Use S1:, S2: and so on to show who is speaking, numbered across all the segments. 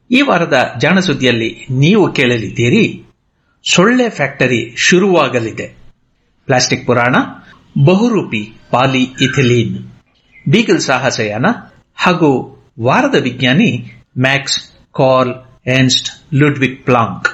S1: ಈ ವಾರದ ಜಾಣ ಸುದ್ದಿಯಲ್ಲಿ ನೀವು ಕೇಳಲಿದ್ದೀರಿ ಸೊಳ್ಳೆ ಫ್ಯಾಕ್ಟರಿ ಶುರುವಾಗಲಿದೆ ಪ್ಲಾಸ್ಟಿಕ್ ಪುರಾಣ ಬಹುರೂಪಿ ಪಾಲಿ ಇಥಿಲೀನ್ ಬೀಗಲ್ ಸಾಹಸಯಾನ ಹಾಗೂ ವಾರದ ವಿಜ್ಞಾನಿ Max Karl Ernst Ludwig Planck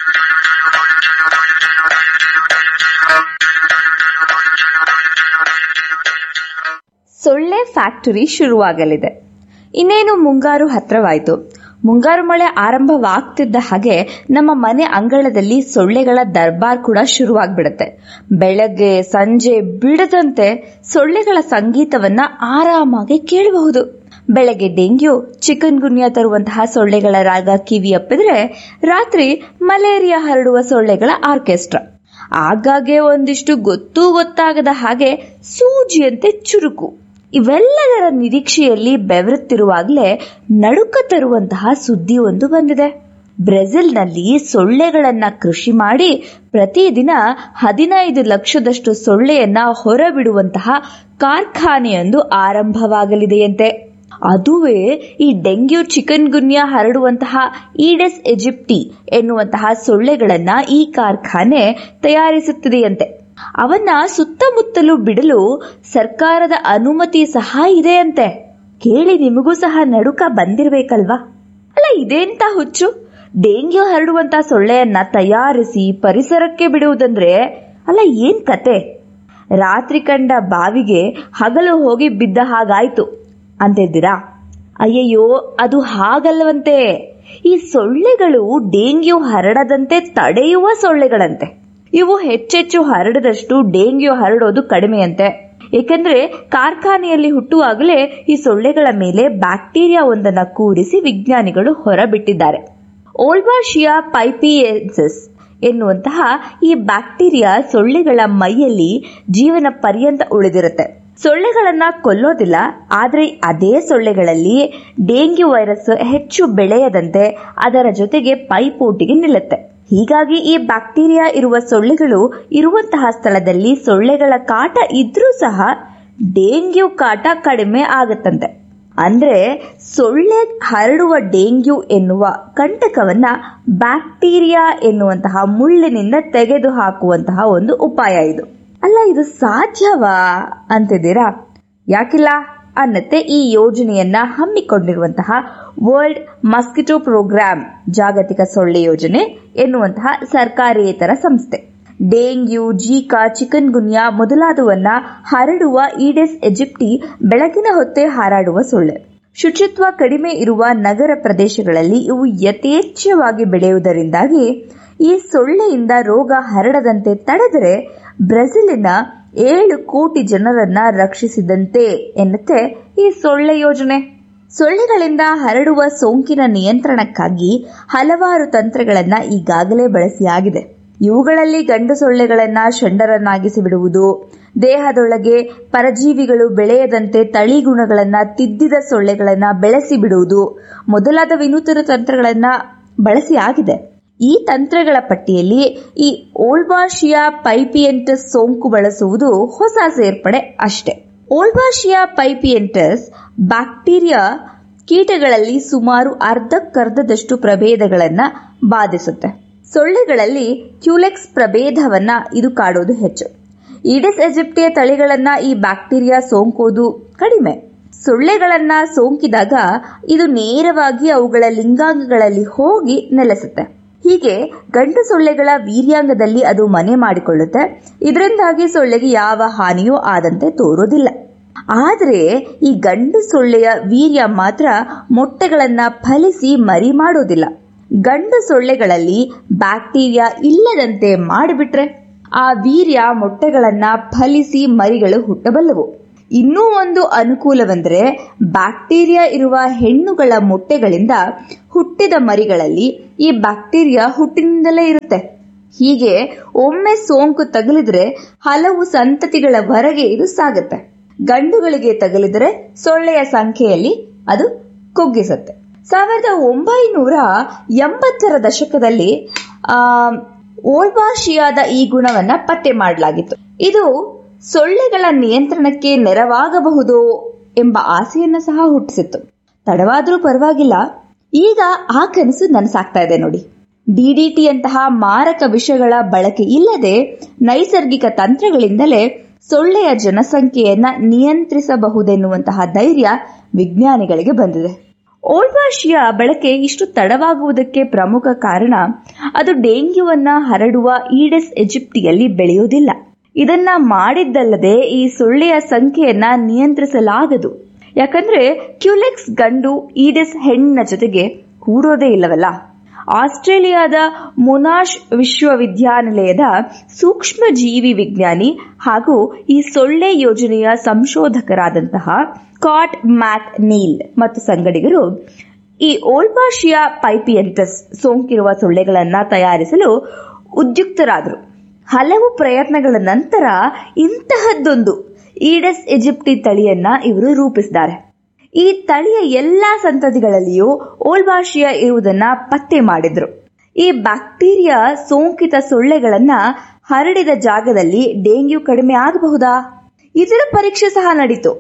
S2: ಸೊಳ್ಳೆ ಫ್ಯಾಕ್ಟರಿ ಶುರುವಾಗಲಿದೆ ಇನ್ನೇನು ಮುಂಗಾರು ಹತ್ರವಾಯಿತು ಮುಂಗಾರು ಮಳೆ ಆರಂಭವಾಗ್ತಿದ್ದ ಹಾಗೆ ನಮ್ಮ ಮನೆ ಅಂಗಳದಲ್ಲಿ ಸೊಳ್ಳೆಗಳ ದರ್ಬಾರ್ ಕೂಡ ಶುರುವಾಗ್ಬಿಡುತ್ತೆ ಬೆಳಗ್ಗೆ ಸಂಜೆ ಬಿಡದಂತೆ ಸೊಳ್ಳೆಗಳ ಸಂಗೀತವನ್ನ ಆರಾಮಾಗಿ ಕೇಳಬಹುದು ಬೆಳಗ್ಗೆ ಡೆಂಗ್ಯೂ ಚಿಕನ್ ಗುನ್ಯಾ ತರುವಂತಹ ಸೊಳ್ಳೆಗಳ ರಾಗ ಕಿವಿಯಪ್ಪಿದ್ರೆ ರಾತ್ರಿ ಮಲೇರಿಯಾ ಹರಡುವ ಸೊಳ್ಳೆಗಳ ಆರ್ಕೆಸ್ಟ್ರಾ ಆಗಾಗ್ಗೆ ಒಂದಿಷ್ಟು ಗೊತ್ತೂ ಗೊತ್ತಾಗದ ಹಾಗೆ ಸೂಜಿಯಂತೆ ಚುರುಕು ಇವೆಲ್ಲದರ ನಿರೀಕ್ಷೆಯಲ್ಲಿ ಬೆವರುತ್ತಿರುವಾಗಲೇ ನಡುಕ ತರುವಂತಹ ಸುದ್ದಿ ಒಂದು ಬಂದಿದೆ ಬ್ರೆಜಿಲ್ನಲ್ಲಿ ಸೊಳ್ಳೆಗಳನ್ನ ಕೃಷಿ ಮಾಡಿ ಪ್ರತಿದಿನ ಹದಿನೈದು ಲಕ್ಷದಷ್ಟು ಸೊಳ್ಳೆಯನ್ನ ಹೊರಬಿಡುವಂತಹ ಕಾರ್ಖಾನೆಯೊಂದು ಆರಂಭವಾಗಲಿದೆಯಂತೆ ಅದುವೇ ಈ ಡೆಂಗ್ಯೂ ಚಿಕನ್ ಗುನ್ಯಾ ಹರಡುವಂತಹ ಈಡೆಸ್ ಎಜಿಪ್ಟಿ ಎನ್ನುವಂತಹ ಸೊಳ್ಳೆಗಳನ್ನ ಈ ಕಾರ್ಖಾನೆ ತಯಾರಿಸುತ್ತಿದೆಯಂತೆ ಅವನ್ನ ಸುತ್ತಮುತ್ತಲು ಬಿಡಲು ಸರ್ಕಾರದ ಅನುಮತಿ ಸಹ ಇದೆಯಂತೆ ಕೇಳಿ ನಿಮಗೂ ಸಹ ನಡುಕ ಬಂದಿರ್ಬೇಕಲ್ವಾ ಅಲ್ಲ ಇದೆಂತ ಹುಚ್ಚು ಡೆಂಗ್ಯೂ ಹರಡುವಂತ ಸೊಳ್ಳೆಯನ್ನ ತಯಾರಿಸಿ ಪರಿಸರಕ್ಕೆ ಬಿಡುವುದಂದ್ರೆ ಅಲ್ಲ ಏನ್ ಕತೆ ರಾತ್ರಿ ಕಂಡ ಬಾವಿಗೆ ಹಗಲು ಹೋಗಿ ಬಿದ್ದ ಹಾಗಾಯ್ತು ಅಂತಿದ್ದೀರಾ ಅಯ್ಯಯ್ಯೋ ಅದು ಹಾಗಲ್ಲವಂತೆ ಈ ಸೊಳ್ಳೆಗಳು ಡೆಂಗ್ಯೂ ಹರಡದಂತೆ ತಡೆಯುವ ಸೊಳ್ಳೆಗಳಂತೆ ಇವು ಹೆಚ್ಚೆಚ್ಚು ಹರಡದಷ್ಟು ಡೆಂಗ್ಯೂ ಹರಡೋದು ಕಡಿಮೆಯಂತೆ ಏಕೆಂದ್ರೆ ಕಾರ್ಖಾನೆಯಲ್ಲಿ ಹುಟ್ಟುವಾಗಲೇ ಈ ಸೊಳ್ಳೆಗಳ ಮೇಲೆ ಬ್ಯಾಕ್ಟೀರಿಯಾ ಒಂದನ್ನ ಕೂರಿಸಿ ವಿಜ್ಞಾನಿಗಳು ಹೊರಬಿಟ್ಟಿದ್ದಾರೆ ಓಲ್ಬಾಶಿಯಾ ಪೈಪಿಯೆನ್ಸಿಸ್ ಎನ್ನುವಂತಹ ಈ ಬ್ಯಾಕ್ಟೀರಿಯಾ ಸೊಳ್ಳೆಗಳ ಮೈಯಲ್ಲಿ ಜೀವನ ಪರ್ಯಂತ ಉಳಿದಿರುತ್ತೆ ಸೊಳ್ಳೆಗಳನ್ನ ಕೊಲ್ಲೋದಿಲ್ಲ ಆದರೆ ಅದೇ ಸೊಳ್ಳೆಗಳಲ್ಲಿ ಡೆಂಗ್ಯೂ ವೈರಸ್ ಹೆಚ್ಚು ಬೆಳೆಯದಂತೆ ಅದರ ಜೊತೆಗೆ ಪೈಪೋಟಿಗೆ ನಿಲ್ಲುತ್ತೆ ಹೀಗಾಗಿ ಈ ಬ್ಯಾಕ್ಟೀರಿಯಾ ಇರುವ ಸೊಳ್ಳೆಗಳು ಇರುವಂತಹ ಸ್ಥಳದಲ್ಲಿ ಸೊಳ್ಳೆಗಳ ಕಾಟ ಇದ್ರೂ ಸಹ ಡೆಂಗ್ಯೂ ಕಾಟ ಕಡಿಮೆ ಆಗುತ್ತಂತೆ ಅಂದ್ರೆ ಸೊಳ್ಳೆ ಹರಡುವ ಡೆಂಗ್ಯೂ ಎನ್ನುವ ಕಂಟಕವನ್ನ ಬ್ಯಾಕ್ಟೀರಿಯಾ ಎನ್ನುವಂತಹ ಮುಳ್ಳಿನಿಂದ ತೆಗೆದು ಹಾಕುವಂತಹ ಒಂದು ಉಪಾಯ ಇದು ಅಲ್ಲ ಇದು ಸಾಧ್ಯವಾ ಅಂತಿದ್ದೀರಾ ಯಾಕಿಲ್ಲ ಅನ್ನತ್ತೆ ಈ ಯೋಜನೆಯನ್ನ ಹಮ್ಮಿಕೊಂಡಿರುವಂತಹ ವರ್ಲ್ಡ್ ಮಸ್ಕಿಟೋ ಪ್ರೋಗ್ರಾಂ ಜಾಗತಿಕ ಸೊಳ್ಳೆ ಯೋಜನೆ ಎನ್ನುವಂತಹ ಸರ್ಕಾರೇತರ ಸಂಸ್ಥೆ ಡೆಂಗ್ಯೂ ಜೀಕಾ ಚಿಕನ್ ಗುನ್ಯಾ ಮೊದಲಾದವನ್ನ ಹರಡುವ ಈಡೆಸ್ ಎಜಿಪ್ಟಿ ಬೆಳಗಿನ ಹೊತ್ತೆ ಹಾರಾಡುವ ಸೊಳ್ಳೆ ಶುಚಿತ್ವ ಕಡಿಮೆ ಇರುವ ನಗರ ಪ್ರದೇಶಗಳಲ್ಲಿ ಇವು ಯಥೇಚ್ಛವಾಗಿ ಬೆಳೆಯುವುದರಿಂದಾಗಿ ಈ ಸೊಳ್ಳೆಯಿಂದ ರೋಗ ಹರಡದಂತೆ ತಡೆದರೆ ಬ್ರೆಜಿಲಿನ ಏಳು ಕೋಟಿ ಜನರನ್ನ ರಕ್ಷಿಸಿದಂತೆ ಎನ್ನುತ್ತೆ ಈ ಸೊಳ್ಳೆ ಯೋಜನೆ ಸೊಳ್ಳೆಗಳಿಂದ ಹರಡುವ ಸೋಂಕಿನ ನಿಯಂತ್ರಣಕ್ಕಾಗಿ ಹಲವಾರು ತಂತ್ರಗಳನ್ನ ಈಗಾಗಲೇ ಬಳಸಿಯಾಗಿದೆ ಇವುಗಳಲ್ಲಿ ಗಂಡು ಸೊಳ್ಳೆಗಳನ್ನ ಷಂಡರನ್ನಾಗಿಸಿ ಬಿಡುವುದು ದೇಹದೊಳಗೆ ಪರಜೀವಿಗಳು ಬೆಳೆಯದಂತೆ ತಳಿಗುಣಗಳನ್ನ ತಿದ್ದಿದ ಸೊಳ್ಳೆಗಳನ್ನ ಬೆಳೆಸಿ ಬಿಡುವುದು ಮೊದಲಾದ ವಿನೂತನ ತಂತ್ರಗಳನ್ನ ಬಳಸಿ ಆಗಿದೆ ಈ ತಂತ್ರಗಳ ಪಟ್ಟಿಯಲ್ಲಿ ಈ ಓಲ್ಬಾಶಿಯಾ ಪೈಪಿಯಂಟಸ್ ಸೋಂಕು ಬಳಸುವುದು ಹೊಸ ಸೇರ್ಪಡೆ ಅಷ್ಟೇ ಓಲ್ಬಾಶಿಯಾ ಪೈಪಿಯಂಟಸ್ ಬ್ಯಾಕ್ಟೀರಿಯಾ ಕೀಟಗಳಲ್ಲಿ ಸುಮಾರು ಅರ್ಧಕ್ಕರ್ಧದಷ್ಟು ಪ್ರಭೇದಗಳನ್ನ ಬಾಧಿಸುತ್ತೆ ಸೊಳ್ಳೆಗಳಲ್ಲಿ ಕ್ಯೂಲೆಕ್ಸ್ ಪ್ರಭೇದವನ್ನ ಇದು ಕಾಡೋದು ಹೆಚ್ಚು ಈಡಿಸ್ ಎಜಿಪ್ಟಿಯ ತಳಿಗಳನ್ನ ಈ ಬ್ಯಾಕ್ಟೀರಿಯಾ ಸೋಂಕೋದು ಕಡಿಮೆ ಸೊಳ್ಳೆಗಳನ್ನ ಸೋಂಕಿದಾಗ ಇದು ನೇರವಾಗಿ ಅವುಗಳ ಲಿಂಗಾಂಗಗಳಲ್ಲಿ ಹೋಗಿ ನೆಲೆಸುತ್ತೆ ಹೀಗೆ ಗಂಡು ಸೊಳ್ಳೆಗಳ ವೀರ್ಯಾಂಗದಲ್ಲಿ ಅದು ಮನೆ ಮಾಡಿಕೊಳ್ಳುತ್ತೆ ಇದರಿಂದಾಗಿ ಸೊಳ್ಳೆಗೆ ಯಾವ ಹಾನಿಯೂ ಆದಂತೆ ತೋರೋದಿಲ್ಲ ಆದರೆ ಈ ಗಂಡು ಸೊಳ್ಳೆಯ ವೀರ್ಯ ಮಾತ್ರ ಮೊಟ್ಟೆಗಳನ್ನ ಫಲಿಸಿ ಮರಿ ಮಾಡೋದಿಲ್ಲ ಗಂಡು ಸೊಳ್ಳೆಗಳಲ್ಲಿ ಬ್ಯಾಕ್ಟೀರಿಯಾ ಇಲ್ಲದಂತೆ ಮಾಡಿಬಿಟ್ರೆ ಆ ವೀರ್ಯ ಮೊಟ್ಟೆಗಳನ್ನ ಫಲಿಸಿ ಮರಿಗಳು ಹುಟ್ಟಬಲ್ಲವು ಇನ್ನೂ ಒಂದು ಅನುಕೂಲವೆಂದರೆ ಬ್ಯಾಕ್ಟೀರಿಯಾ ಇರುವ ಹೆಣ್ಣುಗಳ ಮೊಟ್ಟೆಗಳಿಂದ ಹುಟ್ಟಿದ ಮರಿಗಳಲ್ಲಿ ಈ ಬ್ಯಾಕ್ಟೀರಿಯಾ ಹುಟ್ಟಿನಿಂದಲೇ ಇರುತ್ತೆ ಹೀಗೆ ಒಮ್ಮೆ ಸೋಂಕು ತಗುಲಿದ್ರೆ ಹಲವು ಸಂತತಿಗಳವರೆಗೆ ಇದು ಸಾಗುತ್ತೆ ಗಂಡುಗಳಿಗೆ ತಗುಲಿದರೆ ಸೊಳ್ಳೆಯ ಸಂಖ್ಯೆಯಲ್ಲಿ ಅದು ಕುಗ್ಗಿಸುತ್ತೆ ಸಾವಿರದ ಒಂಬೈನೂರ ಎಂಬತ್ತರ ದಶಕದಲ್ಲಿ ಆ ಓಲ್ಬಾಶಿಯಾದ ಈ ಗುಣವನ್ನ ಪತ್ತೆ ಮಾಡಲಾಗಿತ್ತು ಇದು ಸೊಳ್ಳೆಗಳ ನಿಯಂತ್ರಣಕ್ಕೆ ನೆರವಾಗಬಹುದು ಎಂಬ ಆಸೆಯನ್ನು ಸಹ ಹುಟ್ಟಿಸಿತ್ತು ತಡವಾದರೂ ಪರವಾಗಿಲ್ಲ ಈಗ ಆ ಕನಸು ನನಸಾಗ್ತಾ ಇದೆ ನೋಡಿ ಡಿಡಿಟಿಯಂತಹ ಮಾರಕ ವಿಷಗಳ ಬಳಕೆ ಇಲ್ಲದೆ ನೈಸರ್ಗಿಕ ತಂತ್ರಗಳಿಂದಲೇ ಸೊಳ್ಳೆಯ ಜನಸಂಖ್ಯೆಯನ್ನ ನಿಯಂತ್ರಿಸಬಹುದೆನ್ನುವಂತಹ ಧೈರ್ಯ ವಿಜ್ಞಾನಿಗಳಿಗೆ ಬಂದಿದೆ ಓಲ್ವಾಶಿಯ ಬಳಕೆ ಇಷ್ಟು ತಡವಾಗುವುದಕ್ಕೆ ಪ್ರಮುಖ ಕಾರಣ ಅದು ಡೆಂಗ್ಯೂವನ್ನ ಹರಡುವ ಈಡೆಸ್ ಎಜಿಪ್ಟಿಯಲ್ಲಿ ಬೆಳೆಯುವುದಿಲ್ಲ ಇದನ್ನ ಮಾಡಿದ್ದಲ್ಲದೆ ಈ ಸೊಳ್ಳೆಯ ಸಂಖ್ಯೆಯನ್ನ ನಿಯಂತ್ರಿಸಲಾಗದು ಯಾಕಂದ್ರೆ ಕ್ಯುಲೆಕ್ಸ್ ಗಂಡು ಈಡೆಸ್ ಹೆಣ್ಣಿನ ಜೊತೆಗೆ ಕೂಡೋದೇ ಇಲ್ಲವಲ್ಲ ಆಸ್ಟ್ರೇಲಿಯಾದ ಮೊನಾಶ್ ವಿಶ್ವವಿದ್ಯಾನಿಲಯದ ಸೂಕ್ಷ್ಮ ಜೀವಿ ವಿಜ್ಞಾನಿ ಹಾಗೂ ಈ ಸೊಳ್ಳೆ ಯೋಜನೆಯ ಸಂಶೋಧಕರಾದಂತಹ ಕಾಟ್ ಮ್ಯಾಕ್ ನೀಲ್ ಮತ್ತು ಸಂಗಡಿಗರು ಈ ಓಲ್ಪಾಶಿಯಾ ಪೈಪಿಯಂಟಸ್ ಸೋಂಕಿರುವ ಸೊಳ್ಳೆಗಳನ್ನ ತಯಾರಿಸಲು ಉದ್ಯುಕ್ತರಾದರು ಹಲವು ಪ್ರಯತ್ನಗಳ ನಂತರ ಇಂತಹದ್ದೊಂದು ಈಡಸ್ ಎಜಿಪ್ಟಿ ತಳಿಯನ್ನ ಇವರು ರೂಪಿಸಿದ್ದಾರೆ ಈ ತಳಿಯ ಎಲ್ಲಾ ಸಂತತಿಗಳಲ್ಲಿಯೂ ಓಲ್ವಾಶಿಯಾ ಇರುವುದನ್ನ ಪತ್ತೆ ಮಾಡಿದ್ರು ಈ ಬ್ಯಾಕ್ಟೀರಿಯಾ ಸೋಂಕಿತ ಸೊಳ್ಳೆಗಳನ್ನ ಹರಡಿದ ಜಾಗದಲ್ಲಿ ಡೆಂಗ್ಯೂ ಕಡಿಮೆ ಆಗಬಹುದಾ ಇದರ ಪರೀಕ್ಷೆ ಸಹ ನಡೀತು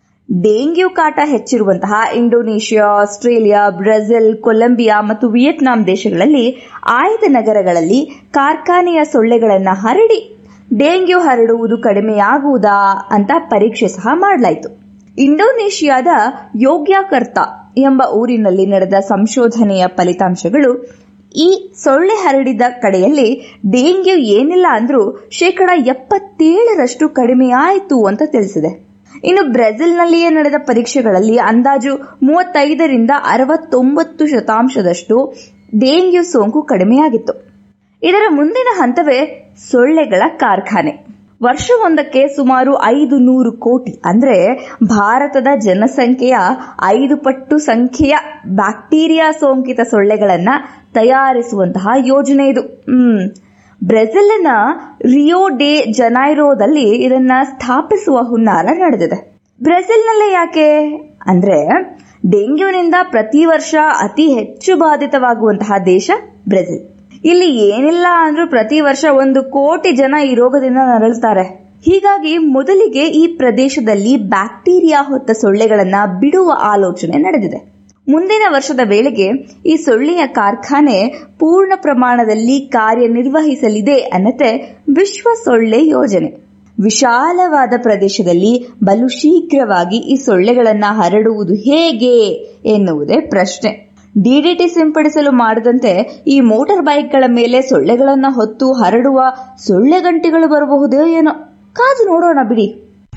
S2: ಡೆಂಗ್ಯೂ ಕಾಟ ಹೆಚ್ಚಿರುವಂತಹ ಇಂಡೋನೇಷಿಯಾ ಆಸ್ಟ್ರೇಲಿಯಾ ಬ್ರೆಜಿಲ್ ಕೊಲಂಬಿಯಾ ಮತ್ತು ವಿಯೆಟ್ನಾಂ ದೇಶಗಳಲ್ಲಿ ಆಯ್ದ ನಗರಗಳಲ್ಲಿ ಕಾರ್ಖಾನೆಯ ಸೊಳ್ಳೆಗಳನ್ನ ಹರಡಿ ಡೆಂಗ್ಯೂ ಹರಡುವುದು ಕಡಿಮೆಯಾಗುವುದಾ ಅಂತ ಪರೀಕ್ಷೆ ಸಹ ಮಾಡಲಾಯಿತು ಇಂಡೋನೇಷಿಯಾದ ಯೋಗ್ಯಾಕರ್ತಾ ಎಂಬ ಊರಿನಲ್ಲಿ ನಡೆದ ಸಂಶೋಧನೆಯ ಫಲಿತಾಂಶಗಳು ಈ ಸೊಳ್ಳೆ ಹರಡಿದ ಕಡೆಯಲ್ಲಿ ಡೆಂಗ್ಯೂ ಏನಿಲ್ಲ ಅಂದ್ರೂ ಶೇಕಡ ಎಪ್ಪತ್ತೇಳರಷ್ಟು ಕಡಿಮೆಯಾಯಿತು ಅಂತ ತಿಳಿಸಿದೆ ಇನ್ನು ಬ್ರೆಜಿಲ್ನಲ್ಲಿಯೇ ನಡೆದ ಪರೀಕ್ಷೆಗಳಲ್ಲಿ ಅಂದಾಜು ಮೂವತ್ತೈದರಿಂದ ಅರವತ್ತೊಂಬತ್ತು ಶತಾಂಶದಷ್ಟು ಡೆಂಗ್ಯೂ ಸೋಂಕು ಕಡಿಮೆಯಾಗಿತ್ತು ಇದರ ಮುಂದಿನ ಹಂತವೇ ಸೊಳ್ಳೆಗಳ ಕಾರ್ಖಾನೆ ವರ್ಷವೊಂದಕ್ಕೆ ಸುಮಾರು ಐದು ನೂರು ಕೋಟಿ ಅಂದ್ರೆ ಭಾರತದ ಜನಸಂಖ್ಯೆಯ ಐದು ಪಟ್ಟು ಸಂಖ್ಯೆಯ ಬ್ಯಾಕ್ಟೀರಿಯಾ ಸೋಂಕಿತ ಸೊಳ್ಳೆಗಳನ್ನ ತಯಾರಿಸುವಂತಹ ಯೋಜನೆ ಇದು ಹ್ಮ್ ಬ್ರೆಜಿಲ್ನ ರಿಯೋ ಡೆ ಜನೈರೋದಲ್ಲಿ ಇದನ್ನ ಸ್ಥಾಪಿಸುವ ಹುನ್ನಾರ ನಡೆದಿದೆ ಬ್ರೆಜಿಲ್ನಲ್ಲೇ ಯಾಕೆ ಅಂದ್ರೆ ಡೆಂಗ್ಯೂನಿಂದ ಪ್ರತಿ ವರ್ಷ ಅತಿ ಹೆಚ್ಚು ಬಾಧಿತವಾಗುವಂತಹ ದೇಶ ಬ್ರೆಜಿಲ್ ಇಲ್ಲಿ ಏನಿಲ್ಲ ಅಂದ್ರೂ ಪ್ರತಿ ವರ್ಷ ಒಂದು ಕೋಟಿ ಜನ ಈ ರೋಗದಿಂದ ನರಳುತ್ತಾರೆ ಹೀಗಾಗಿ ಮೊದಲಿಗೆ ಈ ಪ್ರದೇಶದಲ್ಲಿ ಬ್ಯಾಕ್ಟೀರಿಯಾ ಹೊತ್ತ ಸೊಳ್ಳೆಗಳನ್ನ ಬಿಡುವ ಆಲೋಚನೆ ನಡೆದಿದೆ ಮುಂದಿನ ವರ್ಷದ ವೇಳೆಗೆ ಈ ಸೊಳ್ಳೆಯ ಕಾರ್ಖಾನೆ ಪೂರ್ಣ ಪ್ರಮಾಣದಲ್ಲಿ ಕಾರ್ಯನಿರ್ವಹಿಸಲಿದೆ ಅನ್ನತ್ತೆ ವಿಶ್ವ ಸೊಳ್ಳೆ ಯೋಜನೆ ವಿಶಾಲವಾದ ಪ್ರದೇಶದಲ್ಲಿ ಬಲು ಶೀಘ್ರವಾಗಿ ಈ ಸೊಳ್ಳೆಗಳನ್ನ ಹರಡುವುದು ಹೇಗೆ ಎನ್ನುವುದೇ ಪ್ರಶ್ನೆ ಡಿಡಿಟಿ ಸಿಂಪಡಿಸಲು ಮಾಡದಂತೆ ಈ ಮೋಟಾರ್ ಬೈಕ್ಗಳ ಮೇಲೆ ಸೊಳ್ಳೆಗಳನ್ನ ಹೊತ್ತು ಹರಡುವ ಸೊಳ್ಳೆ ಗಂಟೆಗಳು ಬರಬಹುದೇ ಏನೋ ಕಾದು ನೋಡೋಣ ಬಿಡಿ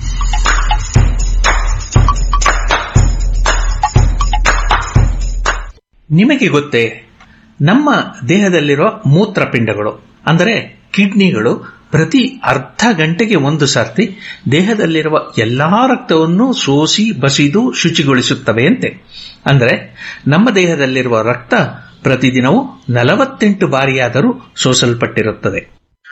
S1: ನಿಮಗೆ ಗೊತ್ತೇ ನಮ್ಮ ದೇಹದಲ್ಲಿರುವ ಮೂತ್ರಪಿಂಡಗಳು ಅಂದರೆ ಕಿಡ್ನಿಗಳು ಪ್ರತಿ ಅರ್ಧ ಗಂಟೆಗೆ ಒಂದು ಸರ್ತಿ ದೇಹದಲ್ಲಿರುವ ಎಲ್ಲಾ ರಕ್ತವನ್ನು ಸೋಸಿ ಬಸಿದು ಶುಚಿಗೊಳಿಸುತ್ತವೆಯಂತೆ ಅಂದರೆ ನಮ್ಮ ದೇಹದಲ್ಲಿರುವ ರಕ್ತ ಪ್ರತಿದಿನವೂ ನಲವತ್ತೆಂಟು ಬಾರಿಯಾದರೂ ಸೋಸಲ್ಪಟ್ಟಿರುತ್ತದೆ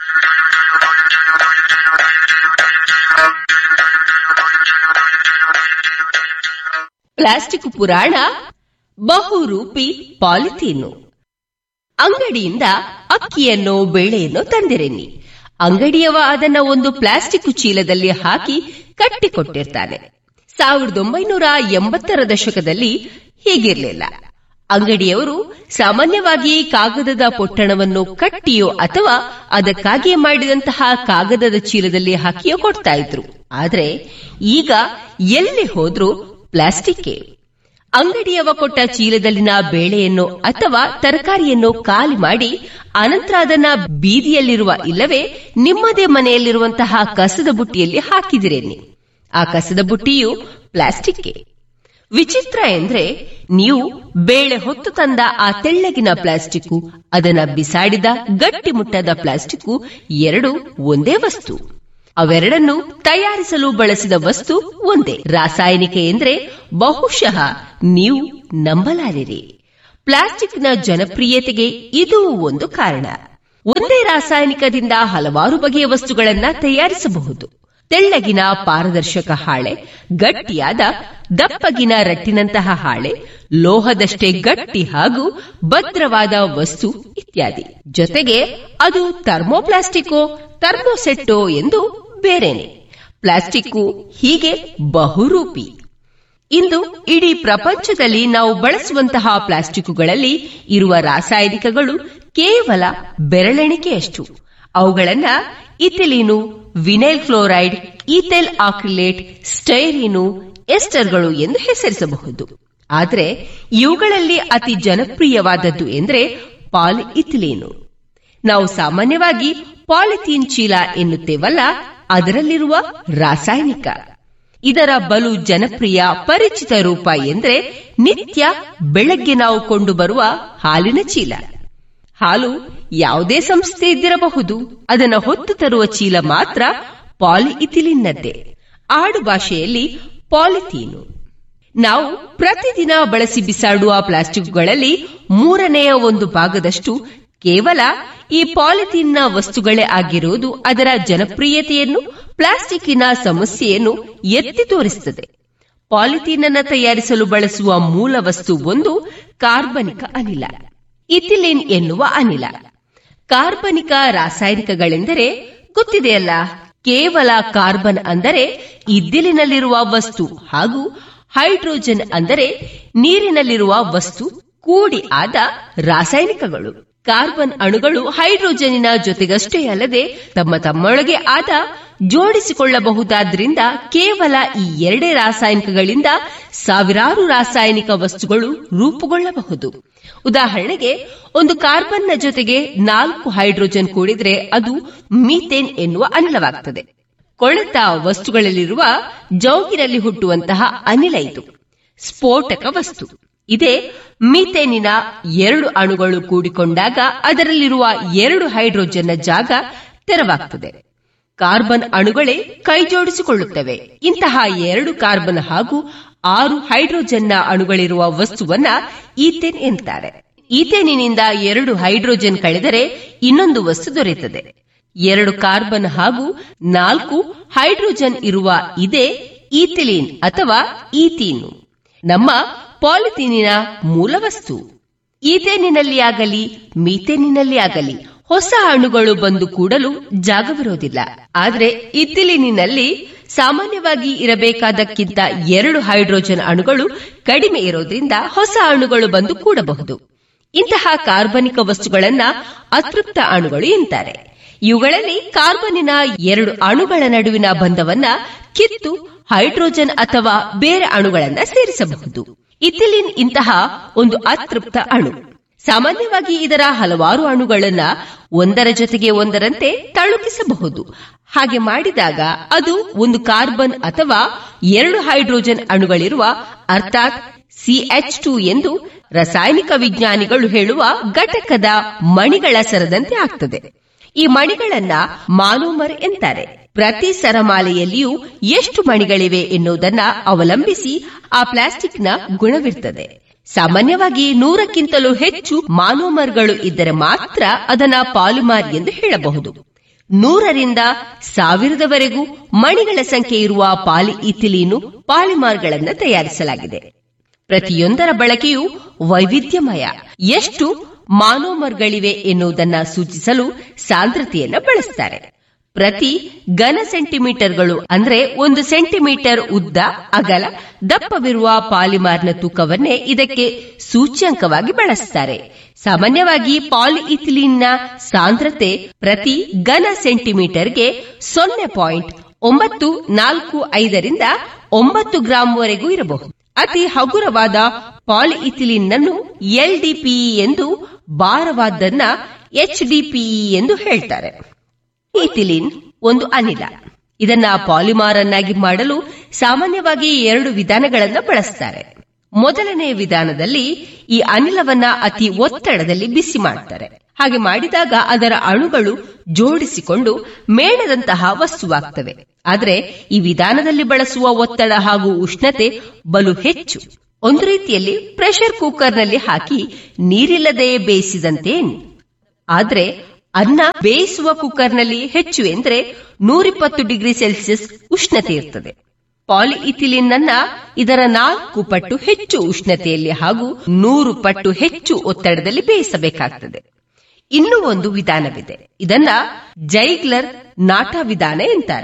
S3: ಪ್ಲಾಸ್ಟಿಕ್ ಪುರಾಣ ಬಹುರೂಪಿ ಪಾಲಿಥೀನು ಅಂಗಡಿಯಿಂದ ಅಕ್ಕಿಯನ್ನು ಬೇಳೆಯನ್ನು ತಂದಿರೆನ್ನಿ ಅಂಗಡಿಯವ ಅದನ್ನ ಒಂದು ಪ್ಲಾಸ್ಟಿಕ್ ಚೀಲದಲ್ಲಿ ಹಾಕಿ ಕಟ್ಟಿಕೊಟ್ಟಿರ್ತಾನೆ ಸಾವಿರದ ಒಂಬೈನೂರ ಎಂಬತ್ತರ ದಶಕದಲ್ಲಿ ಹೀಗಿರ್ಲಿಲ್ಲ ಅಂಗಡಿಯವರು ಸಾಮಾನ್ಯವಾಗಿ ಕಾಗದದ ಪೊಟ್ಟಣವನ್ನು ಕಟ್ಟಿಯೋ ಅಥವಾ ಅದಕ್ಕಾಗಿಯೇ ಮಾಡಿದಂತಹ ಕಾಗದದ ಚೀಲದಲ್ಲಿ ಹಾಕಿಯೋ ಕೊಡ್ತಾ ಇದ್ರು ಆದ್ರೆ ಈಗ ಎಲ್ಲಿ ಹೋದ್ರೂ ಪ್ಲಾಸ್ಟಿಕ್ ಅಂಗಡಿಯವ ಕೊಟ್ಟ ಚೀಲದಲ್ಲಿನ ಬೇಳೆಯನ್ನು ಅಥವಾ ತರಕಾರಿಯನ್ನು ಖಾಲಿ ಮಾಡಿ ಅನಂತರ ಅದನ್ನ ಬೀದಿಯಲ್ಲಿರುವ ಇಲ್ಲವೇ ನಿಮ್ಮದೇ ಮನೆಯಲ್ಲಿರುವಂತಹ ಕಸದ ಬುಟ್ಟಿಯಲ್ಲಿ ಹಾಕಿದಿರೇನಿ ಆ ಕಸದ ಬುಟ್ಟಿಯು ಪ್ಲಾಸ್ಟಿಕ್ ವಿಚಿತ್ರ ಎಂದ್ರೆ ನೀವು ಬೇಳೆ ಹೊತ್ತು ತಂದ ಆ ತೆಳ್ಳಗಿನ ಪ್ಲಾಸ್ಟಿಕ್ ಅದನ್ನ ಬಿಸಾಡಿದ ಗಟ್ಟಿಮುಟ್ಟದ ಪ್ಲಾಸ್ಟಿಕ್ ಎರಡು ಒಂದೇ ವಸ್ತು ಅವೆರಡನ್ನು ತಯಾರಿಸಲು ಬಳಸಿದ ವಸ್ತು ಒಂದೇ ರಾಸಾಯನಿಕ ಎಂದ್ರೆ ಬಹುಶಃ ನೀವು ನಂಬಲಾರಿರಿ ಪ್ಲಾಸ್ಟಿಕ್ನ ಜನಪ್ರಿಯತೆಗೆ ಇದು ಒಂದು ಕಾರಣ ಒಂದೇ ರಾಸಾಯನಿಕದಿಂದ ಹಲವಾರು ಬಗೆಯ ವಸ್ತುಗಳನ್ನ ತಯಾರಿಸಬಹುದು ತೆಳ್ಳಗಿನ ಪಾರದರ್ಶಕ ಹಾಳೆ ಗಟ್ಟಿಯಾದ ದಪ್ಪಗಿನ ರಟ್ಟಿನಂತಹ ಹಾಳೆ ಲೋಹದಷ್ಟೇ ಗಟ್ಟಿ ಹಾಗೂ ಭದ್ರವಾದ ವಸ್ತು ಇತ್ಯಾದಿ ಜೊತೆಗೆ ಅದು ಥರ್ಮೋಪ್ಲಾಸ್ಟಿಕ್ಕೋ ಥರ್ಮೋಸೆಟ್ಟೋ ಎಂದು ಬೇರೆನೆ ಪ್ಲಾಸ್ಟಿಕ್ಕು ಹೀಗೆ ಬಹುರೂಪಿ ಇಂದು ಇಡೀ ಪ್ರಪಂಚದಲ್ಲಿ ನಾವು ಬಳಸುವಂತಹ ಪ್ಲಾಸ್ಟಿಕ್ಗಳಲ್ಲಿ ಇರುವ ರಾಸಾಯನಿಕಗಳು ಕೇವಲ ಬೆರಳೆಣಿಕೆಯಷ್ಟು ಅವುಗಳನ್ನ ethylene vinyl chloride ethyl acrylate styrene ಎಸ್ಟರ್ಗಳು ಎಂದು ಹೆಸರಿಸಬಹುದು ಆದರೆ ಇವುಗಳಲ್ಲಿ ಅತಿ ಜನಪ್ರಿಯವಾದದ್ದು ಎಂದರೆ ಪಾಲಿಇಥಿಲೀನು ನಾವು ಸಾಮಾನ್ಯವಾಗಿ ಪಾಲಿಥೀನ್ ಚೀಲ ಎನ್ನುತ್ತೇವಲ್ಲ ಅದರಲ್ಲಿರುವ ರಾಸಾಯನಿಕ ಇದರ ಬಲು ಜನಪ್ರಿಯ ಪರಿಚಿತ ರೂಪ ಎಂದರೆ ನಿತ್ಯ ಬೆಳಗ್ಗೆ ನಾವು ಕೊಂಡು ಬರುವ ಹಾಲಿನ ಚೀಲ ಹಾಲು ಯಾವುದೇ ಸಂಸ್ಥೆ ಇದ್ದಿರಬಹುದು ಅದನ್ನು ಹೊತ್ತು ತರುವ ಚೀಲ ಮಾತ್ರ ಪಾಲಿಇಥಿಲಿನ್ನದ್ದೇ ಆಡು ಭಾಷೆಯಲ್ಲಿ ಪಾಲಿಥೀನು ನಾವು ಪ್ರತಿದಿನ ಬಳಸಿ ಬಿಸಾಡುವ ಪ್ಲಾಸ್ಟಿಕ್ಗಳಲ್ಲಿ ಮೂರನೆಯ ಒಂದು ಭಾಗದಷ್ಟು ಕೇವಲ ಈ ಪಾಲಿಥೀನ್ನ ವಸ್ತುಗಳೇ ಆಗಿರುವುದು ಅದರ ಜನಪ್ರಿಯತೆಯನ್ನು ಪ್ಲಾಸ್ಟಿಕ್ಕಿನ ಸಮಸ್ಯೆಯನ್ನು ಎತ್ತಿ ತೋರಿಸುತ್ತದೆ ಪಾಲಿಥೀನ್ ಅನ್ನು ತಯಾರಿಸಲು ಬಳಸುವ ಮೂಲ ವಸ್ತು ಒಂದು ಕಾರ್ಬನಿಕ ಅನಿಲ ಇಥಿಲಿನ್ ಎನ್ನುವ ಅನಿಲ ಕಾರ್ಬನಿಕ ರಾಸಾಯನಿಕಗಳೆಂದರೆ ಗೊತ್ತಿದೆಯಲ್ಲ ಕೇವಲ ಕಾರ್ಬನ್ ಅಂದರೆ ಇದ್ದಿಲಿನಲ್ಲಿರುವ ವಸ್ತು ಹಾಗೂ ಹೈಡ್ರೋಜನ್ ಅಂದರೆ ನೀರಿನಲ್ಲಿರುವ ವಸ್ತು ಕೂಡಿ ಆದ ರಾಸಾಯನಿಕಗಳು ಕಾರ್ಬನ್ ಅಣುಗಳು ಹೈಡ್ರೋಜನಿನ ಜೊತೆಗಷ್ಟೇ ಅಲ್ಲದೆ ತಮ್ಮ ತಮ್ಮೊಳಗೆ ಆದ ಜೋಡಿಸಿಕೊಳ್ಳಬಹುದಾದ್ರಿಂದ ಕೇವಲ ಈ ಎರಡೇ ರಾಸಾಯನಿಕಗಳಿಂದ ಸಾವಿರಾರು ರಾಸಾಯನಿಕ ವಸ್ತುಗಳು ರೂಪುಗೊಳ್ಳಬಹುದು ಉದಾಹರಣೆಗೆ ಒಂದು ಕಾರ್ಬನ್ನ ಜೊತೆಗೆ ನಾಲ್ಕು ಹೈಡ್ರೋಜನ್ ಕೂಡಿದ್ರೆ ಅದು ಮೀಥೇನ್ ಎನ್ನುವ ಅನಿಲವಾಗ್ತದೆ ಕೊಳೆತ ವಸ್ತುಗಳಲ್ಲಿರುವ ಜೌಗಿನಲ್ಲಿ ಹುಟ್ಟುವಂತಹ ಅನಿಲ ಇದು ಸ್ಫೋಟಕ ವಸ್ತು ಇದೇ ಮೀಥೇನಿನ ಎರಡು ಅಣುಗಳು ಕೂಡಿಕೊಂಡಾಗ ಅದರಲ್ಲಿರುವ ಎರಡು ಹೈಡ್ರೋಜನ್ನ ಜಾಗ ತೆರವಾಗ್ತದೆ ಕಾರ್ಬನ್ ಅಣುಗಳೇ ಕೈ ಜೋಡಿಸಿಕೊಳ್ಳುತ್ತವೆ ಇಂತಹ ಎರಡು ಕಾರ್ಬನ್ ಹಾಗೂ ಆರು ಹೈಡ್ರೋಜನ್ನ ಅಣುಗಳಿರುವ ವಸ್ತುವನ್ನ ಈಥೇನ್ ಎಂತಾರೆ ಈಥೇನಿನಿಂದ ಎರಡು ಹೈಡ್ರೋಜನ್ ಕಳೆದರೆ ಇನ್ನೊಂದು ವಸ್ತು ದೊರೆಯುತ್ತದೆ ಎರಡು ಕಾರ್ಬನ್ ಹಾಗೂ ನಾಲ್ಕು ಹೈಡ್ರೋಜನ್ ಇರುವ ಇದೇ ಈಥಿಲೀನ್ ಅಥವಾ ಈಥೀನು ನಮ್ಮ ಪಾಲಿಥೀನಿನ ಮೂಲ ವಸ್ತು ಈಥೇನಿನಲ್ಲಿ ಆಗಲಿ ಮೀಥೇನಿನಲ್ಲಿ ಆಗಲಿ ಹೊಸ ಅಣುಗಳು ಬಂದು ಕೂಡಲು ಜಾಗವಿರೋದಿಲ್ಲ ಆದರೆ ಇಥಿಲಿನಿನಲ್ಲಿ ಸಾಮಾನ್ಯವಾಗಿ ಇರಬೇಕಾದಕ್ಕಿಂತ ಎರಡು ಹೈಡ್ರೋಜನ್ ಅಣುಗಳು ಕಡಿಮೆ ಇರೋದ್ರಿಂದ ಹೊಸ ಅಣುಗಳು ಬಂದು ಕೂಡಬಹುದು ಇಂತಹ ಕಾರ್ಬನಿಕ ವಸ್ತುಗಳನ್ನ ಅತೃಪ್ತ ಅಣುಗಳು ಎಂತಾರೆ ಇವುಗಳಲ್ಲಿ ಕಾರ್ಬನಿನ ಎರಡು ಅಣುಗಳ ನಡುವಿನ ಬಂಧವನ್ನ ಕಿತ್ತು ಹೈಡ್ರೋಜನ್ ಅಥವಾ ಬೇರೆ ಅಣುಗಳನ್ನ ಸೇರಿಸಬಹುದು ಇಥಿಲಿನ್ ಇಂತಹ ಒಂದು ಅತೃಪ್ತ ಅಣು ಸಾಮಾನ್ಯವಾಗಿ ಇದರ ಹಲವಾರು ಅಣುಗಳನ್ನ ಒಂದರ ಜೊತೆಗೆ ಒಂದರಂತೆ ತಳುಕಿಸಬಹುದು ಹಾಗೆ ಮಾಡಿದಾಗ ಅದು ಒಂದು ಕಾರ್ಬನ್ ಅಥವಾ ಎರಡು ಹೈಡ್ರೋಜನ್ ಅಣುಗಳಿರುವ ಅರ್ಥಾತ್ ಸಿಎಚ್ ಟು ಎಂದು ರಾಸಾಯನಿಕ ವಿಜ್ಞಾನಿಗಳು ಹೇಳುವ ಘಟಕದ ಮಣಿಗಳ ಸರದಂತೆ ಆಗ್ತದೆ ಈ ಮಣಿಗಳನ್ನ ಮಾನೋಮರ್ ಎಂತಾರೆ ಪ್ರತಿ ಸರಮಾಲೆಯಲ್ಲಿಯೂ ಎಷ್ಟು ಮಣಿಗಳಿವೆ ಎನ್ನುವುದನ್ನ ಅವಲಂಬಿಸಿ ಆ ಪ್ಲಾಸ್ಟಿಕ್ನ ಗುಣವಿರ್ತದೆ ಸಾಮಾನ್ಯವಾಗಿ ನೂರಕ್ಕಿಂತಲೂ ಹೆಚ್ಚು ಮಾನೋಮರ್ಗಳು ಇದ್ದರೆ ಮಾತ್ರ ಅದನ್ನ ಪಾಲಿಮಾರ್ ಎಂದು ಹೇಳಬಹುದು ನೂರರಿಂದ ಸಾವಿರದವರೆಗೂ ಮಣಿಗಳ ಸಂಖ್ಯೆ ಇರುವ ಪಾಲಿಇಥಿಲೀನು ಪಾಲಿಮಾರ್ಗಳನ್ನು ತಯಾರಿಸಲಾಗಿದೆ ಪ್ರತಿಯೊಂದರ ಬಳಕೆಯು ವೈವಿಧ್ಯಮಯ ಎಷ್ಟು ಮಾನೋಮರ್ಗಳಿವೆ ಎನ್ನುವುದನ್ನ ಸೂಚಿಸಲು ಸಾಂದ್ರತೆಯನ್ನ ಬಳಸ್ತಾರೆ ಪ್ರತಿ ಘನ ಸೆಂಟಿಮೀಟರ್ಗಳು ಅಂದ್ರೆ ಒಂದು ಸೆಂಟಿಮೀಟರ್ ಉದ್ದ ಅಗಲ ದಪ್ಪವಿರುವ ಪಾಲಿಮಾರ್ನ ತೂಕವನ್ನೇ ಇದಕ್ಕೆ ಸೂಚ್ಯಂಕವಾಗಿ ಬಳಸ್ತಾರೆ ಸಾಮಾನ್ಯವಾಗಿ ಪಾಲಿಇಥಿಲಿನ್ನ ಸಾಂದ್ರತೆ ಪ್ರತಿ ಘನ ಸೆಂಟಿಮೀಟರ್ಗೆ ಸೊನ್ನೆ ಪಾಯಿಂಟ್ ಒಂಬತ್ತು ನಾಲ್ಕು ಐದರಿಂದ ಒಂಬತ್ತು ಗ್ರಾಂವರೆಗೂ ಇರಬಹುದು ಅತಿ ಹಗುರವಾದ ಪಾಲಿಇಥಿಲಿನ್ ಅನ್ನು ಎಲ್ಡಿಪಿಇ ಎಂದು ಭಾರವಾದ್ದನ್ನ ಎಚ್ಡಿಪಿಇ ಎಂದು ಹೇಳ್ತಾರೆ ಇಥಿಲಿನ್ ಒಂದು ಅನಿಲ ಇದನ್ನ ಪಾಲಿಮಾರ್ ಅನ್ನಾಗಿ ಮಾಡಲು ಸಾಮಾನ್ಯವಾಗಿ ಎರಡು ವಿಧಾನಗಳನ್ನ ಬಳಸ್ತಾರೆ ಮೊದಲನೆಯ ವಿಧಾನದಲ್ಲಿ ಈ ಅನಿಲವನ್ನ ಅತಿ ಒತ್ತಡದಲ್ಲಿ ಬಿಸಿ ಮಾಡ್ತಾರೆ ಹಾಗೆ ಮಾಡಿದಾಗ ಅದರ ಅಣುಗಳು ಜೋಡಿಸಿಕೊಂಡು ಮೇಣದಂತಹ ವಸ್ತುವಾಗ್ತವೆ ಆದರೆ ಈ ವಿಧಾನದಲ್ಲಿ ಬಳಸುವ ಒತ್ತಡ ಹಾಗೂ ಉಷ್ಣತೆ ಬಲು ಹೆಚ್ಚು ಒಂದು ರೀತಿಯಲ್ಲಿ ಪ್ರೆಷರ್ ಕುಕ್ಕರ್ನಲ್ಲಿ ಹಾಕಿ ನೀರಿಲ್ಲದೆ ಬೇಯಿಸಿದಂತೆ ಆದ್ರೆ ಅನ್ನ ಬೇಯಿಸುವ ಕುಕ್ಕರ್ನಲ್ಲಿ ಹೆಚ್ಚು ಎಂದರೆ ನೂರಿಪ್ಪತ್ತು ಡಿಗ್ರಿ ಸೆಲ್ಸಿಯಸ್ ಉಷ್ಣತೆ ಇರ್ತದೆ ಪಾಲಿಇಥಿಲಿನ್ ಅನ್ನ ಇದರ ನಾಲ್ಕು ಪಟ್ಟು ಹೆಚ್ಚು ಉಷ್ಣತೆಯಲ್ಲಿ ಹಾಗೂ ನೂರು ಪಟ್ಟು ಹೆಚ್ಚು ಒತ್ತಡದಲ್ಲಿ ಬೇಯಿಸಬೇಕಾಗ್ತದೆ ಇನ್ನೂ ಒಂದು ವಿಧಾನವಿದೆ ಇದನ್ನ ಜೈಗ್ಲರ್ ನಾಟ ವಿಧಾನ ಎಂತಾರೆ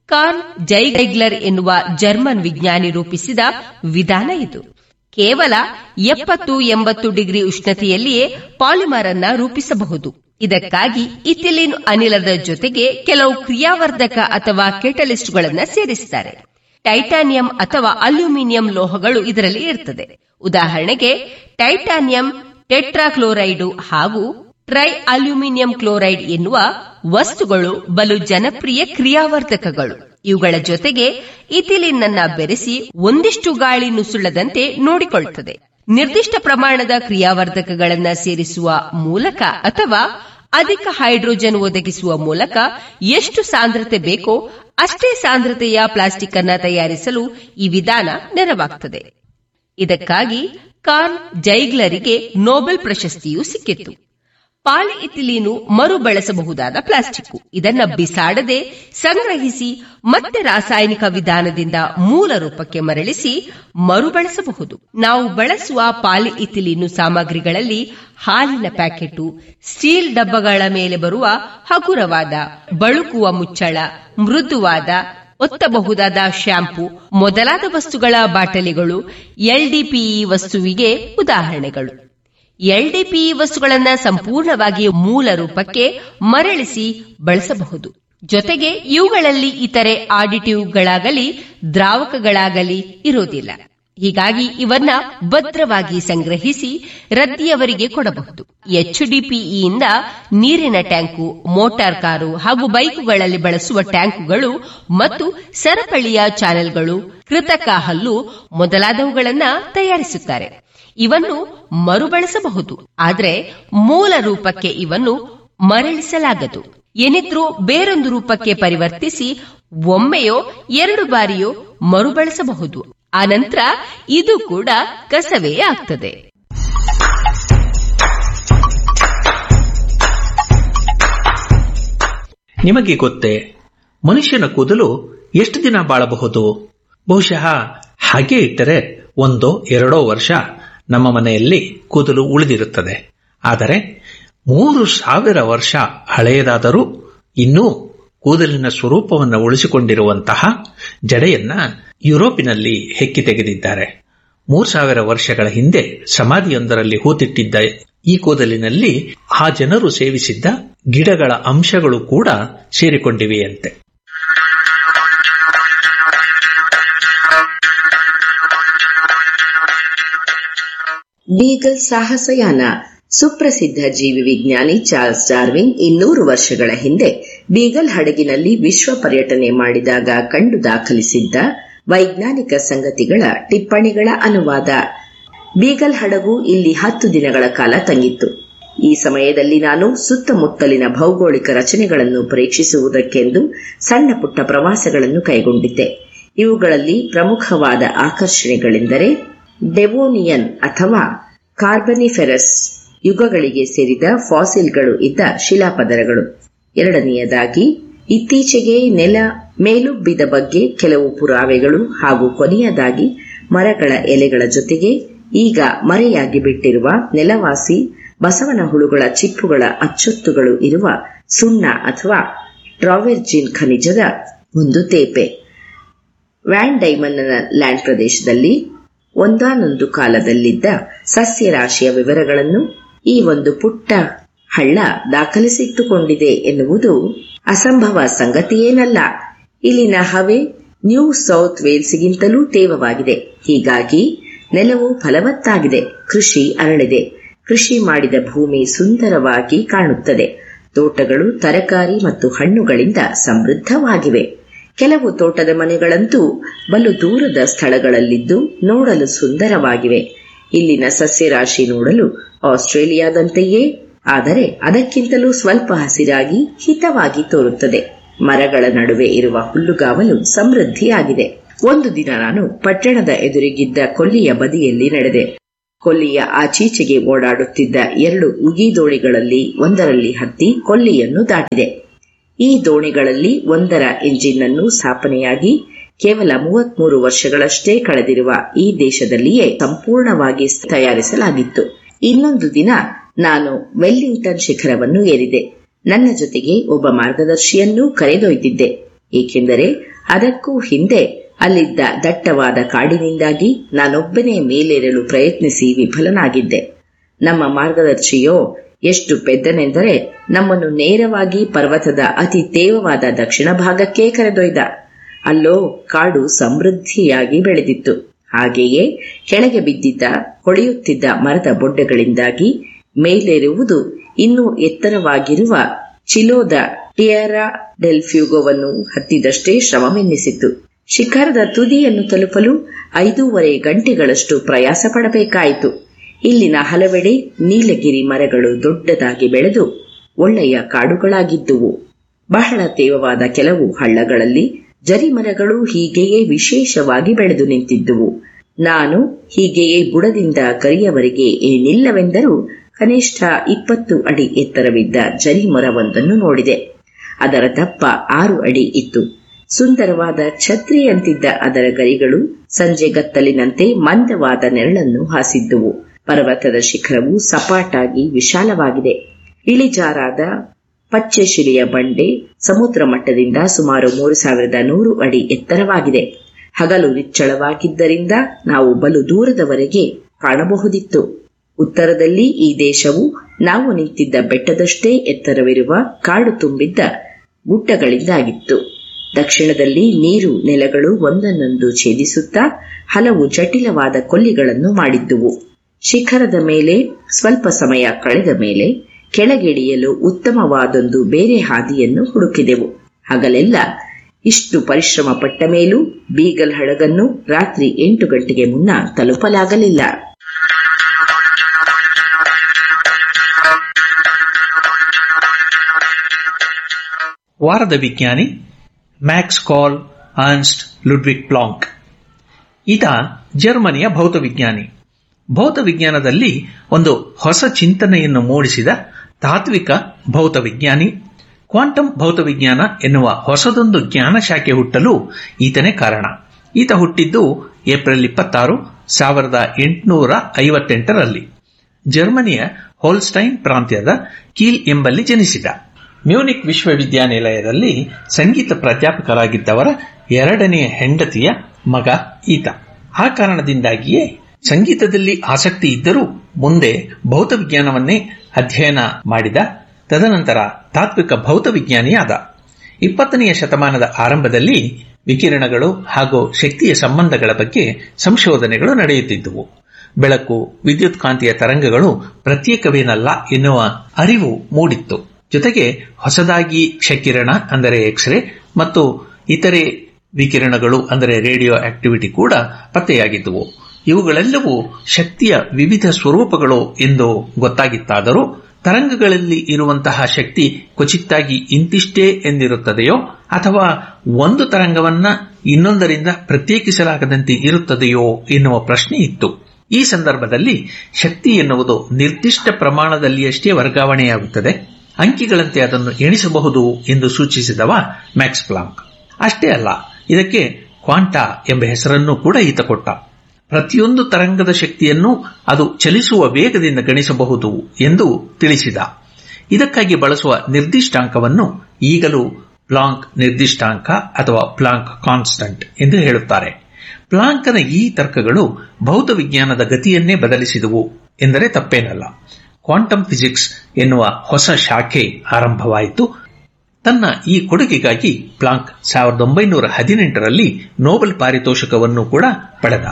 S3: ಕಾರ್ನ್ ಜೈಗೈಗ್ಲರ್ ಎನ್ನುವ ಜರ್ಮನ್ ವಿಜ್ಞಾನಿ ರೂಪಿಸಿದ ವಿಧಾನ ಇದು ಕೇವಲ ಎಪ್ಪತ್ತು ಎಂಬತ್ತು ಡಿಗ್ರಿ ಉಷ್ಣತೆಯಲ್ಲಿಯೇ ಪಾಲಿಮರ್ ಅನ್ನ ರೂಪಿಸಬಹುದು ಇದಕ್ಕಾಗಿ ಇಥಿಲಿನ್ ಅನಿಲದ ಜೊತೆಗೆ ಕೆಲವು ಕ್ರಿಯಾವರ್ಧಕ ಅಥವಾ ಕೆಟಲಿಸ್ಟ್ಗಳನ್ನ ಸೇರಿಸುತ್ತಾರೆ ಟೈಟಾನಿಯಂ ಅಥವಾ ಅಲ್ಯೂಮಿನಿಯಂ ಲೋಹಗಳು ಇದರಲ್ಲಿ ಇರ್ತದೆ ಉದಾಹರಣೆಗೆ ಟೈಟಾನಿಯಂ ಟೆಟ್ರಾಕ್ಲೋರೈಡು ಹಾಗೂ ಟ್ರೈ ಅಲ್ಯೂಮಿನಿಯಂ ಕ್ಲೋರೈಡ್ ಎನ್ನುವ ವಸ್ತುಗಳು ಬಲು ಜನಪ್ರಿಯ ಕ್ರಿಯಾವರ್ಧಕಗಳು ಇವುಗಳ ಜೊತೆಗೆ ಇಥಿಲಿನ್ ಅನ್ನ ಬೆರೆಸಿ ಒಂದಿಷ್ಟು ಗಾಳಿ ನುಸುಳದಂತೆ ನೋಡಿಕೊಳ್ಳುತ್ತದೆ ನಿರ್ದಿಷ್ಟ ಪ್ರಮಾಣದ ಕ್ರಿಯಾವರ್ಧಕಗಳನ್ನ ಸೇರಿಸುವ ಮೂಲಕ ಅಥವಾ ಅಧಿಕ ಹೈಡ್ರೋಜನ್ ಒದಗಿಸುವ ಮೂಲಕ ಎಷ್ಟು ಸಾಂದ್ರತೆ ಬೇಕೋ ಅಷ್ಟೇ ಸಾಂದ್ರತೆಯ ಪ್ಲಾಸ್ಟಿಕ್ ಅನ್ನ ತಯಾರಿಸಲು ಈ ವಿಧಾನ ನೆರವಾಗುತ್ತದೆ ಇದಕ್ಕಾಗಿ ಕಾರ್ನ್ ಜೈಗ್ಲರಿಗೆ ನೊಬೆಲ್ ಪ್ರಶಸ್ತಿಯೂ ಸಿಕ್ಕಿತ್ತು ಪಾಲಿಇಥಿಲೀನು ಮರು ಬಳಸಬಹುದಾದ ಪ್ಲಾಸ್ಟಿಕ್ ಇದನ್ನ ಬಿಸಾಡದೆ ಸಂಗ್ರಹಿಸಿ ಮತ್ತೆ ರಾಸಾಯನಿಕ ವಿಧಾನದಿಂದ ಮೂಲ ರೂಪಕ್ಕೆ ಮರಳಿಸಿ ಮರುಬಳಸಬಹುದು ನಾವು ಬಳಸುವ ಪಾಲಿಇಥಿಲೀನು ಸಾಮಗ್ರಿಗಳಲ್ಲಿ ಹಾಲಿನ ಪ್ಯಾಕೆಟ್ ಸ್ಟೀಲ್ ಡಬ್ಬಗಳ ಮೇಲೆ ಬರುವ ಹಗುರವಾದ ಬಳುಕುವ ಮುಚ್ಚಳ ಮೃದುವಾದ ಒತ್ತಬಹುದಾದ ಶ್ಯಾಂಪು ಮೊದಲಾದ ವಸ್ತುಗಳ ಬಾಟಲಿಗಳು ಎಲ್ಡಿಪಿಇ ವಸ್ತುವಿಗೆ ಉದಾಹರಣೆಗಳು ಎಲ್ಡಿಪಿಇ ವಸ್ತುಗಳನ್ನ ಸಂಪೂರ್ಣವಾಗಿ ಮೂಲ ರೂಪಕ್ಕೆ ಮರಳಿಸಿ ಬಳಸಬಹುದು ಜೊತೆಗೆ ಇವುಗಳಲ್ಲಿ ಇತರೆ ಆಡಿಟಿವ್ಗಳಾಗಲಿ ದ್ರಾವಕಗಳಾಗಲಿ ಇರುವುದಿಲ್ಲ ಹೀಗಾಗಿ ಇವನ್ನ ಭದ್ರವಾಗಿ ಸಂಗ್ರಹಿಸಿ ರದ್ದಿಯವರಿಗೆ ಕೊಡಬಹುದು ಎಚ್ಡಿಪಿಇಯಿಂದ ನೀರಿನ ಟ್ಯಾಂಕು ಮೋಟಾರ್ ಕಾರು ಹಾಗೂ ಬೈಕುಗಳಲ್ಲಿ ಬಳಸುವ ಟ್ಯಾಂಕುಗಳು ಮತ್ತು ಸರಪಳಿಯ ಚಾನೆಲ್ಗಳು ಕೃತಕ ಹಲ್ಲು ಮೊದಲಾದವುಗಳನ್ನ ತಯಾರಿಸುತ್ತಾರೆ ಇವನ್ನು ಮರುಬಳಸಬಹುದು ಆದರೆ ಮೂಲ ರೂಪಕ್ಕೆ ಇವನ್ನು ಮರಳಿಸಲಾಗದು ಏನಿದ್ರೂ ಬೇರೊಂದು ರೂಪಕ್ಕೆ ಪರಿವರ್ತಿಸಿ ಒಮ್ಮೆಯೋ ಎರಡು ಬಾರಿಯೋ ಮರುಬಳಸಬಹುದು ಆನಂತರ ಇದು ಕೂಡ ಕಸವೇ ಆಗ್ತದೆ
S1: ನಿಮಗೆ ಗೊತ್ತೇ ಮನುಷ್ಯನ ಕೂದಲು ಎಷ್ಟು ದಿನ ಬಾಳಬಹುದು ಬಹುಶಃ ಹಾಗೆ ಇಟ್ಟರೆ ಒಂದೋ ಎರಡೋ ವರ್ಷ ನಮ್ಮ ಮನೆಯಲ್ಲಿ ಕೂದಲು ಉಳಿದಿರುತ್ತದೆ ಆದರೆ ಮೂರು ಸಾವಿರ ವರ್ಷ ಹಳೆಯದಾದರೂ ಇನ್ನೂ ಕೂದಲಿನ ಸ್ವರೂಪವನ್ನು ಉಳಿಸಿಕೊಂಡಿರುವಂತಹ ಜಡೆಯನ್ನ ಯುರೋಪಿನಲ್ಲಿ ಹೆಕ್ಕಿ ತೆಗೆದಿದ್ದಾರೆ ಮೂರು ಸಾವಿರ ವರ್ಷಗಳ ಹಿಂದೆ ಸಮಾಧಿಯೊಂದರಲ್ಲಿ ಹೂತಿಟ್ಟಿದ್ದ ಈ ಕೂದಲಿನಲ್ಲಿ ಆ ಜನರು ಸೇವಿಸಿದ್ದ ಗಿಡಗಳ ಅಂಶಗಳು ಕೂಡ ಸೇರಿಕೊಂಡಿವೆಯಂತೆ
S4: ಬೀಗಲ್ ಸಾಹಸಯಾನ ಸುಪ್ರಸಿದ್ಧ ಜೀವಿ ವಿಜ್ಞಾನಿ ಚಾರ್ಲ್ಸ್ ಡಾರ್ವಿನ್ ಇನ್ನೂರು ವರ್ಷಗಳ ಹಿಂದೆ ಬೀಗಲ್ ಹಡಗಿನಲ್ಲಿ ವಿಶ್ವ ಪರ್ಯಟನೆ ಮಾಡಿದಾಗ ಕಂಡು ದಾಖಲಿಸಿದ್ದ ವೈಜ್ಞಾನಿಕ ಸಂಗತಿಗಳ ಟಿಪ್ಪಣಿಗಳ ಅನುವಾದ ಬೀಗಲ್ ಹಡಗು ಇಲ್ಲಿ ಹತ್ತು ದಿನಗಳ ಕಾಲ ತಂಗಿತ್ತು ಈ ಸಮಯದಲ್ಲಿ ನಾನು ಸುತ್ತಮುತ್ತಲಿನ ಭೌಗೋಳಿಕ ರಚನೆಗಳನ್ನು ಪರೀಕ್ಷಿಸುವುದಕ್ಕೆಂದು ಸಣ್ಣ ಪುಟ್ಟ ಪ್ರವಾಸಗಳನ್ನು ಕೈಗೊಂಡಿದ್ದೆ ಇವುಗಳಲ್ಲಿ ಪ್ರಮುಖವಾದ ಆಕರ್ಷಣೆಗಳೆಂದರೆ ಡೆವೋನಿಯನ್ ಅಥವಾ ಕಾರ್ಬನಿಫೆರಸ್ ಯುಗಗಳಿಗೆ ಸೇರಿದ ಫಾಸಿಲ್ಗಳು ಇದ್ದ ಶಿಲಾಪದರಗಳು ಎರಡನೆಯದಾಗಿ ಇತ್ತೀಚೆಗೆ ನೆಲ ಮೇಲುಬ್ಬಿದ ಬಗ್ಗೆ ಕೆಲವು ಪುರಾವೆಗಳು ಹಾಗೂ ಕೊನೆಯದಾಗಿ ಮರಗಳ ಎಲೆಗಳ ಜೊತೆಗೆ ಈಗ ಮರೆಯಾಗಿ ಬಿಟ್ಟಿರುವ ನೆಲವಾಸಿ ಬಸವನ ಹುಳುಗಳ ಚಿಪ್ಪುಗಳ ಅಚ್ಚೊತ್ತುಗಳು ಇರುವ ಸುಣ್ಣ ಅಥವಾ ಟ್ರಾವೆರ್ಜಿನ್ ಖನಿಜದ ಒಂದು ತೇಪೆ ವ್ಯಾನ್ ಡೈಮನ್ನ ಲ್ಯಾಂಡ್ ಪ್ರದೇಶದಲ್ಲಿ ಒಂದಾನೊಂದು ಕಾಲದಲ್ಲಿದ್ದ ಸಸ್ಯರಾಶಿಯ ವಿವರಗಳನ್ನು ಈ ಒಂದು ಪುಟ್ಟ ಹಳ್ಳ ದಾಖಲಿಸಿಟ್ಟುಕೊಂಡಿದೆ ಎನ್ನುವುದು ಅಸಂಭವ ಸಂಗತಿಯೇನಲ್ಲ ಇಲ್ಲಿನ ಹವೆ ನ್ಯೂ ಸೌತ್ ವೇಲ್ಸ್ಗಿಂತಲೂ ತೇವವಾಗಿದೆ ಹೀಗಾಗಿ ನೆಲವು ಫಲವತ್ತಾಗಿದೆ ಕೃಷಿ ಅರಳಿದೆ ಕೃಷಿ ಮಾಡಿದ ಭೂಮಿ ಸುಂದರವಾಗಿ ಕಾಣುತ್ತದೆ ತೋಟಗಳು ತರಕಾರಿ ಮತ್ತು ಹಣ್ಣುಗಳಿಂದ ಸಮೃದ್ಧವಾಗಿವೆ ಕೆಲವು ತೋಟದ ಮನೆಗಳಂತೂ ಬಲು ದೂರದ ಸ್ಥಳಗಳಲ್ಲಿದ್ದು ನೋಡಲು ಸುಂದರವಾಗಿವೆ ಇಲ್ಲಿನ ಸಸ್ಯರಾಶಿ ನೋಡಲು ಆಸ್ಟ್ರೇಲಿಯಾದಂತೆಯೇ ಆದರೆ ಅದಕ್ಕಿಂತಲೂ ಸ್ವಲ್ಪ ಹಸಿರಾಗಿ ಹಿತವಾಗಿ ತೋರುತ್ತದೆ ಮರಗಳ ನಡುವೆ ಇರುವ ಹುಲ್ಲುಗಾವಲು ಸಮೃದ್ಧಿಯಾಗಿದೆ ಒಂದು ದಿನ ನಾನು ಪಟ್ಟಣದ ಎದುರಿಗಿದ್ದ ಕೊಲ್ಲಿಯ ಬದಿಯಲ್ಲಿ ನಡೆದೆ ಕೊಲ್ಲಿಯ ಆಚೀಚೆಗೆ ಓಡಾಡುತ್ತಿದ್ದ ಎರಡು ಉಗಿ ದೋಣಿಗಳಲ್ಲಿ ಒಂದರಲ್ಲಿ ಹತ್ತಿ ಕೊಲ್ಲಿಯನ್ನು ದಾಟಿದೆ ಈ ದೋಣಿಗಳಲ್ಲಿ ಒಂದರ ಇಂಜಿನ್ ಅನ್ನು ಸ್ಥಾಪನೆಯಾಗಿ ಕೇವಲ ಮೂವತ್ಮೂರು ವರ್ಷಗಳಷ್ಟೇ ಕಳೆದಿರುವ ಈ ದೇಶದಲ್ಲಿಯೇ ಸಂಪೂರ್ಣವಾಗಿ ತಯಾರಿಸಲಾಗಿತ್ತು ಇನ್ನೊಂದು ದಿನ ನಾನು ವೆಲ್ಲಿಂಗ್ಟನ್ ಶಿಖರವನ್ನು ಏರಿದೆ ನನ್ನ ಜೊತೆಗೆ ಒಬ್ಬ ಮಾರ್ಗದರ್ಶಿಯನ್ನೂ ಕರೆದೊಯ್ದಿದ್ದೆ ಏಕೆಂದರೆ ಅದಕ್ಕೂ ಹಿಂದೆ ಅಲ್ಲಿದ್ದ ದಟ್ಟವಾದ ಕಾಡಿನಿಂದಾಗಿ ನಾನೊಬ್ಬನೇ ಮೇಲೇರಲು ಪ್ರಯತ್ನಿಸಿ ವಿಫಲನಾಗಿದ್ದೆ ನಮ್ಮ ಮಾರ್ಗದರ್ಶಿಯೋ ಎಷ್ಟು ಪೆದ್ದನೆಂದರೆ ನಮ್ಮನ್ನು ನೇರವಾಗಿ ಪರ್ವತದ ಅತಿ ತೇವವಾದ ದಕ್ಷಿಣ ಭಾಗಕ್ಕೆ ಕರೆದೊಯ್ದ ಅಲ್ಲೋ ಕಾಡು ಸಮೃದ್ಧಿಯಾಗಿ ಬೆಳೆದಿತ್ತು ಹಾಗೆಯೇ ಕೆಳಗೆ ಬಿದ್ದಿದ್ದ ಹೊಳೆಯುತ್ತಿದ್ದ ಮರದ ಬೊಡ್ಡೆಗಳಿಂದಾಗಿ ಮೇಲೇರುವುದು ಇನ್ನೂ ಎತ್ತರವಾಗಿರುವ ಚಿಲೋದ ಟಿಯರಾ ಡೆಲ್ಫ್ಯೂಗೋವನ್ನು ಹತ್ತಿದಷ್ಟೇ ಶ್ರಮವೆನ್ನಿಸಿತು ಶಿಖರದ ತುದಿಯನ್ನು ತಲುಪಲು ಐದೂವರೆ ಗಂಟೆಗಳಷ್ಟು ಪ್ರಯಾಸ ಪಡಬೇಕಾಯಿತು ಇಲ್ಲಿನ ಹಲವೆಡೆ ನೀಲಗಿರಿ ಮರಗಳು ದೊಡ್ಡದಾಗಿ ಬೆಳೆದು ಒಳ್ಳೆಯ ಕಾಡುಗಳಾಗಿದ್ದುವು ಬಹಳ ತೇವವಾದ ಕೆಲವು ಹಳ್ಳಗಳಲ್ಲಿ ಜರಿಮರಗಳು ಹೀಗೆಯೇ ವಿಶೇಷವಾಗಿ ಬೆಳೆದು ನಿಂತಿದ್ದುವು ನಾನು ಹೀಗೆಯೇ ಬುಡದಿಂದ ಕರಿಯವರೆಗೆ ಏನಿಲ್ಲವೆಂದರೂ ಕನಿಷ್ಠ ಇಪ್ಪತ್ತು ಅಡಿ ಎತ್ತರವಿದ್ದ ಜರಿಮರವೊಂದನ್ನು ನೋಡಿದೆ ಅದರ ದಪ್ಪ ಆರು ಅಡಿ ಇತ್ತು ಸುಂದರವಾದ ಛತ್ರಿಯಂತಿದ್ದ ಅದರ ಗರಿಗಳು ಸಂಜೆ ಗತ್ತಲಿನಂತೆ ಮಂದವಾದ ನೆರಳನ್ನು ಹಾಸಿದ್ದುವು ಪರ್ವತದ ಶಿಖರವು ಸಪಾಟಾಗಿ ವಿಶಾಲವಾಗಿದೆ ಇಳಿಜಾರಾದ ಪಚ್ಚೆ ಶಿಲೆಯ ಬಂಡೆ ಸಮುದ್ರ ಮಟ್ಟದಿಂದ ಸುಮಾರು ಮೂರು ಸಾವಿರದ ನೂರು ಅಡಿ ಎತ್ತರವಾಗಿದೆ ಹಗಲು ನಿಚ್ಚಳವಾಗಿದ್ದರಿಂದ ನಾವು ಬಲು ದೂರದವರೆಗೆ ಕಾಣಬಹುದಿತ್ತು ಉತ್ತರದಲ್ಲಿ ಈ ದೇಶವು ನಾವು ನಿಂತಿದ್ದ ಬೆಟ್ಟದಷ್ಟೇ ಎತ್ತರವಿರುವ ಕಾಡು ತುಂಬಿದ್ದ ಗುಡ್ಡಗಳಿಂದಾಗಿತ್ತು ದಕ್ಷಿಣದಲ್ಲಿ ನೀರು ನೆಲಗಳು ಒಂದನ್ನೊಂದು ಛೇದಿಸುತ್ತಾ ಹಲವು ಜಟಿಲವಾದ ಕೊಲ್ಲಿಗಳನ್ನು ಮಾಡಿದ್ದುವು ಶಿಖರದ ಮೇಲೆ ಸ್ವಲ್ಪ ಸಮಯ ಕಳೆದ ಮೇಲೆ ಕೆಳಗಿಳಿಯಲು ಉತ್ತಮವಾದೊಂದು ಬೇರೆ ಹಾದಿಯನ್ನು ಹುಡುಕಿದೆವು ಹಗಲೆಲ್ಲ ಇಷ್ಟು ಪರಿಶ್ರಮ ಪಟ್ಟ ಮೇಲೂ ಬೀಗಲ್ ಹಡಗನ್ನು ರಾತ್ರಿ ಎಂಟು ಗಂಟೆಗೆ ಮುನ್ನ ತಲುಪಲಾಗಲಿಲ್ಲ
S1: ವಾರದ ವಿಜ್ಞಾನಿ ಮ್ಯಾಕ್ಸ್ ಕಾಲ್ ಅನ್ಸ್ಟ್ ಲುಡ್ವಿಕ್ ಪ್ಲಾಂಕ್ ಈತ ಜರ್ಮನಿಯ ಭೌತವಿಜ್ಞಾನಿ ಭೌತವಿಜ್ಞಾನದಲ್ಲಿ ಒಂದು ಹೊಸ ಚಿಂತನೆಯನ್ನು ಮೂಡಿಸಿದ ತಾತ್ವಿಕ ಭೌತವಿಜ್ಞಾನಿ ಕ್ವಾಂಟಮ್ ಭೌತವಿಜ್ಞಾನ ಎನ್ನುವ ಹೊಸದೊಂದು ಜ್ಞಾನ ಶಾಖೆ ಹುಟ್ಟಲು ಈತನೇ ಕಾರಣ ಈತ ಹುಟ್ಟಿದ್ದು ಏಪ್ರಿಲ್ ಇಪ್ಪತ್ತಾರು ಸಾವಿರದ ಎಂಟುನೂರ ಐವತ್ತೆಂಟರಲ್ಲಿ ಜರ್ಮನಿಯ ಹೋಲ್ಸ್ಟೈನ್ ಪ್ರಾಂತ್ಯದ ಕೀಲ್ ಎಂಬಲ್ಲಿ ಜನಿಸಿದ ಮ್ಯೂನಿಕ್ ವಿಶ್ವವಿದ್ಯಾನಿಲಯದಲ್ಲಿ ಸಂಗೀತ ಪ್ರಾಧ್ಯಾಪಕರಾಗಿದ್ದವರ ಎರಡನೆಯ ಹೆಂಡತಿಯ ಮಗ ಈತ ಆ ಕಾರಣದಿಂದಾಗಿಯೇ ಸಂಗೀತದಲ್ಲಿ ಆಸಕ್ತಿ ಇದ್ದರೂ ಮುಂದೆ ಭೌತವಿಜ್ಞಾನವನ್ನೇ ಅಧ್ಯಯನ ಮಾಡಿದ ತದನಂತರ ತಾತ್ವಿಕ ಭೌತವಿಜ್ಞಾನಿಯಾದ ಇಪ್ಪತ್ತನೆಯ ಶತಮಾನದ ಆರಂಭದಲ್ಲಿ ವಿಕಿರಣಗಳು ಹಾಗೂ ಶಕ್ತಿಯ ಸಂಬಂಧಗಳ ಬಗ್ಗೆ ಸಂಶೋಧನೆಗಳು ನಡೆಯುತ್ತಿದ್ದುವು ಬೆಳಕು ವಿದ್ಯುತ್ ಕಾಂತಿಯ ತರಂಗಗಳು ಪ್ರತ್ಯೇಕವೇನಲ್ಲ ಎನ್ನುವ ಅರಿವು ಮೂಡಿತ್ತು ಜೊತೆಗೆ ಹೊಸದಾಗಿ ಕ್ಷಕಿರಣ ಅಂದರೆ ಎಕ್ಸ್ರೇ ಮತ್ತು ಇತರೆ ವಿಕಿರಣಗಳು ಅಂದರೆ ರೇಡಿಯೋ ಆಕ್ಟಿವಿಟಿ ಕೂಡ ಪತ್ತೆಯಾಗಿದ್ದುವು ಇವುಗಳೆಲ್ಲವೂ ಶಕ್ತಿಯ ವಿವಿಧ ಸ್ವರೂಪಗಳು ಎಂದು ಗೊತ್ತಾಗಿತ್ತಾದರೂ ತರಂಗಗಳಲ್ಲಿ ಇರುವಂತಹ ಶಕ್ತಿ ಕ್ವಚಿತ್ತಾಗಿ ಇಂತಿಷ್ಟೇ ಎಂದಿರುತ್ತದೆಯೋ ಅಥವಾ ಒಂದು ತರಂಗವನ್ನ ಇನ್ನೊಂದರಿಂದ ಪ್ರತ್ಯೇಕಿಸಲಾಗದಂತೆ ಇರುತ್ತದೆಯೋ ಎನ್ನುವ ಪ್ರಶ್ನೆ ಇತ್ತು ಈ ಸಂದರ್ಭದಲ್ಲಿ ಶಕ್ತಿ ಎನ್ನುವುದು ನಿರ್ದಿಷ್ಟ ಪ್ರಮಾಣದಲ್ಲಿಯಷ್ಟೇ ವರ್ಗಾವಣೆಯಾಗುತ್ತದೆ ಅಂಕಿಗಳಂತೆ ಅದನ್ನು ಎಣಿಸಬಹುದು ಎಂದು ಸೂಚಿಸಿದವ ಮ್ಯಾಕ್ಸ್ ಪ್ಲಾಂಕ್ ಅಷ್ಟೇ ಅಲ್ಲ ಇದಕ್ಕೆ ಕ್ವಾಂಟಾ ಎಂಬ ಹೆಸರನ್ನು ಕೂಡ ಈತ ಕೊಟ್ಟ ಪ್ರತಿಯೊಂದು ತರಂಗದ ಶಕ್ತಿಯನ್ನು ಅದು ಚಲಿಸುವ ವೇಗದಿಂದ ಗಣಿಸಬಹುದು ಎಂದು ತಿಳಿಸಿದ ಇದಕ್ಕಾಗಿ ಬಳಸುವ ನಿರ್ದಿಷ್ಟಾಂಕವನ್ನು ಈಗಲೂ ಪ್ಲಾಂಕ್ ನಿರ್ದಿಷ್ಟಾಂಕ ಅಥವಾ ಪ್ಲಾಂಕ್ ಕಾನ್ಸ್ಟಂಟ್ ಎಂದು ಹೇಳುತ್ತಾರೆ ಪ್ಲಾಂಕನ ಈ ತರ್ಕಗಳು ಭೌತವಿಜ್ಞಾನದ ಗತಿಯನ್ನೇ ಬದಲಿಸಿದವು ಎಂದರೆ ತಪ್ಪೇನಲ್ಲ ಕ್ವಾಂಟಮ್ ಫಿಸಿಕ್ಸ್ ಎನ್ನುವ ಹೊಸ ಶಾಖೆ ಆರಂಭವಾಯಿತು ತನ್ನ ಈ ಕೊಡುಗೆಗಾಗಿ ಪ್ಲಾಂಕ್ ಸಾವಿರದ ಒಂಬೈನೂರ ಹದಿನೆಂಟರಲ್ಲಿ ನೋಬೆಲ್ ಪಾರಿತೋಷಕವನ್ನು ಕೂಡ ಪಡೆದ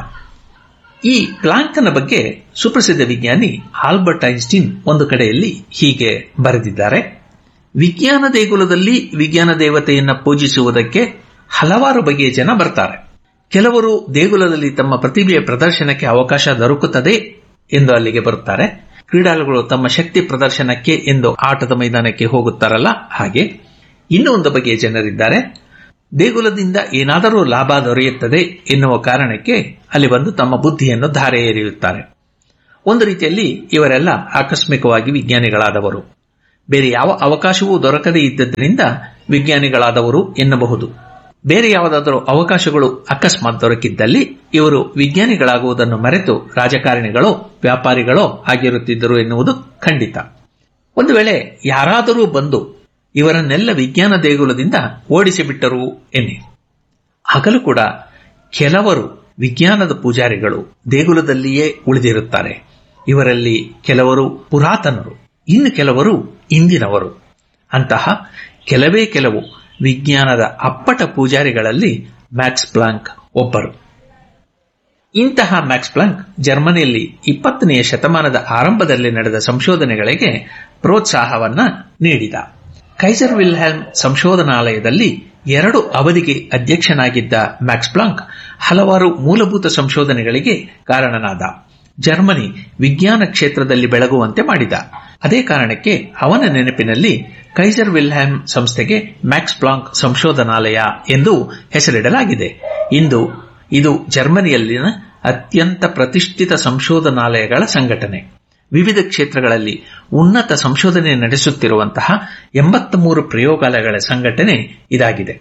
S1: ಈ ಪ್ಲಾಂಕನ ಬಗ್ಗೆ ಸುಪ್ರಸಿದ್ಧ ವಿಜ್ಞಾನಿ ಆಲ್ಬರ್ಟ್ ಐನ್ಸ್ಟೀನ್ ಒಂದು ಕಡೆಯಲ್ಲಿ ಹೀಗೆ ಬರೆದಿದ್ದಾರೆ ವಿಜ್ಞಾನ ದೇಗುಲದಲ್ಲಿ ವಿಜ್ಞಾನ ದೇವತೆಯನ್ನ ಪೂಜಿಸುವುದಕ್ಕೆ ಹಲವಾರು ಬಗೆಯ ಜನ ಬರ್ತಾರೆ ಕೆಲವರು ದೇಗುಲದಲ್ಲಿ ತಮ್ಮ ಪ್ರತಿಭೆಯ ಪ್ರದರ್ಶನಕ್ಕೆ ಅವಕಾಶ ದೊರಕುತ್ತದೆ ಎಂದು ಅಲ್ಲಿಗೆ ಬರುತ್ತಾರೆ ಕ್ರೀಡಾಳುಗಳು ತಮ್ಮ ಶಕ್ತಿ ಪ್ರದರ್ಶನಕ್ಕೆ ಎಂದು ಆಟದ ಮೈದಾನಕ್ಕೆ ಹೋಗುತ್ತಾರಲ್ಲ ಹಾಗೆ ಇನ್ನೂ ಒಂದು ಬಗೆಯ ಜನರಿದ್ದಾರೆ ದೇಗುಲದಿಂದ ಏನಾದರೂ ಲಾಭ ದೊರೆಯುತ್ತದೆ ಎನ್ನುವ ಕಾರಣಕ್ಕೆ ಅಲ್ಲಿ ಬಂದು ತಮ್ಮ ಬುದ್ಧಿಯನ್ನು ಧಾರೆ ಎರೆಯುತ್ತಾರೆ ಒಂದು ರೀತಿಯಲ್ಲಿ ಇವರೆಲ್ಲ ಆಕಸ್ಮಿಕವಾಗಿ ವಿಜ್ಞಾನಿಗಳಾದವರು ಬೇರೆ ಯಾವ ಅವಕಾಶವೂ ದೊರಕದೇ ಇದ್ದದ್ದರಿಂದ ವಿಜ್ಞಾನಿಗಳಾದವರು ಎನ್ನಬಹುದು ಬೇರೆ ಯಾವುದಾದರೂ ಅವಕಾಶಗಳು ಅಕಸ್ಮಾತ್ ದೊರಕಿದ್ದಲ್ಲಿ ಇವರು ವಿಜ್ಞಾನಿಗಳಾಗುವುದನ್ನು ಮರೆತು ರಾಜಕಾರಣಿಗಳೋ ವ್ಯಾಪಾರಿಗಳೋ ಆಗಿರುತ್ತಿದ್ದರು ಎನ್ನುವುದು ಖಂಡಿತ ಒಂದು ವೇಳೆ ಯಾರಾದರೂ ಬಂದು ಇವರನ್ನೆಲ್ಲ ವಿಜ್ಞಾನ ದೇಗುಲದಿಂದ ಓಡಿಸಿಬಿಟ್ಟರು ಎನ್ನಿ ಹಗಲು ಕೂಡ ಕೆಲವರು ವಿಜ್ಞಾನದ ಪೂಜಾರಿಗಳು ದೇಗುಲದಲ್ಲಿಯೇ ಉಳಿದಿರುತ್ತಾರೆ ಇವರಲ್ಲಿ ಕೆಲವರು ಪುರಾತನರು ಇನ್ನು ಕೆಲವರು ಇಂದಿನವರು ಅಂತಹ ಕೆಲವೇ ಕೆಲವು ವಿಜ್ಞಾನದ ಅಪ್ಪಟ ಪೂಜಾರಿಗಳಲ್ಲಿ ಮ್ಯಾಕ್ಸ್ ಪ್ಲಾಂಕ್ ಒಬ್ಬರು ಇಂತಹ ಮ್ಯಾಕ್ಸ್ ಪ್ಲಾಂಕ್ ಜರ್ಮನಿಯಲ್ಲಿ ಇಪ್ಪತ್ತನೆಯ ಶತಮಾನದ ಆರಂಭದಲ್ಲಿ ನಡೆದ ಸಂಶೋಧನೆಗಳಿಗೆ ಪ್ರೋತ್ಸಾಹವನ್ನ ನೀಡಿದ ಕೈಸರ್ ವಿಲ್ಹೆಲ್ಮ್ ಸಂಶೋಧನಾಲಯದಲ್ಲಿ ಎರಡು ಅವಧಿಗೆ ಅಧ್ಯಕ್ಷನಾಗಿದ್ದ ಮ್ಯಾಕ್ಸ್ ಪ್ಲಾಂಕ್ ಹಲವಾರು ಮೂಲಭೂತ ಸಂಶೋಧನೆಗಳಿಗೆ ಕಾರಣನಾದ ಜರ್ಮನಿ ವಿಜ್ಞಾನ ಕ್ಷೇತ್ರದಲ್ಲಿ ಬೆಳಗುವಂತೆ ಮಾಡಿದ ಅದೇ ಕಾರಣಕ್ಕೆ ಅವನ ನೆನಪಿನಲ್ಲಿ ಕೈಸರ್ ವಿಲ್ಹೆಲ್ಮ್ ಸಂಸ್ಥೆಗೆ ಮ್ಯಾಕ್ಸ್ ಪ್ಲಾಂಕ್ ಸಂಶೋಧನಾಲಯ ಎಂದು ಹೆಸರಿಡಲಾಗಿದೆ ಇಂದು ಇದು ಜರ್ಮನಿಯಲ್ಲಿನ ಅತ್ಯಂತ ಪ್ರತಿಷ್ಠಿತ ಸಂಶೋಧನಾಲಯಗಳ ಸಂಘಟನೆ ವಿವಿಧ ಕ್ಷೇತ್ರಗಳಲ್ಲಿ ಉನ್ನತ ಸಂಶೋಧನೆ ನಡೆಸುತ್ತಿರುವಂತಹ ಎಂಬತ್ತ ಮೂರು ಪ್ರಯೋಗಾಲಯಗಳ ಸಂಘಟನೆ ಇದಾಗಿದೆ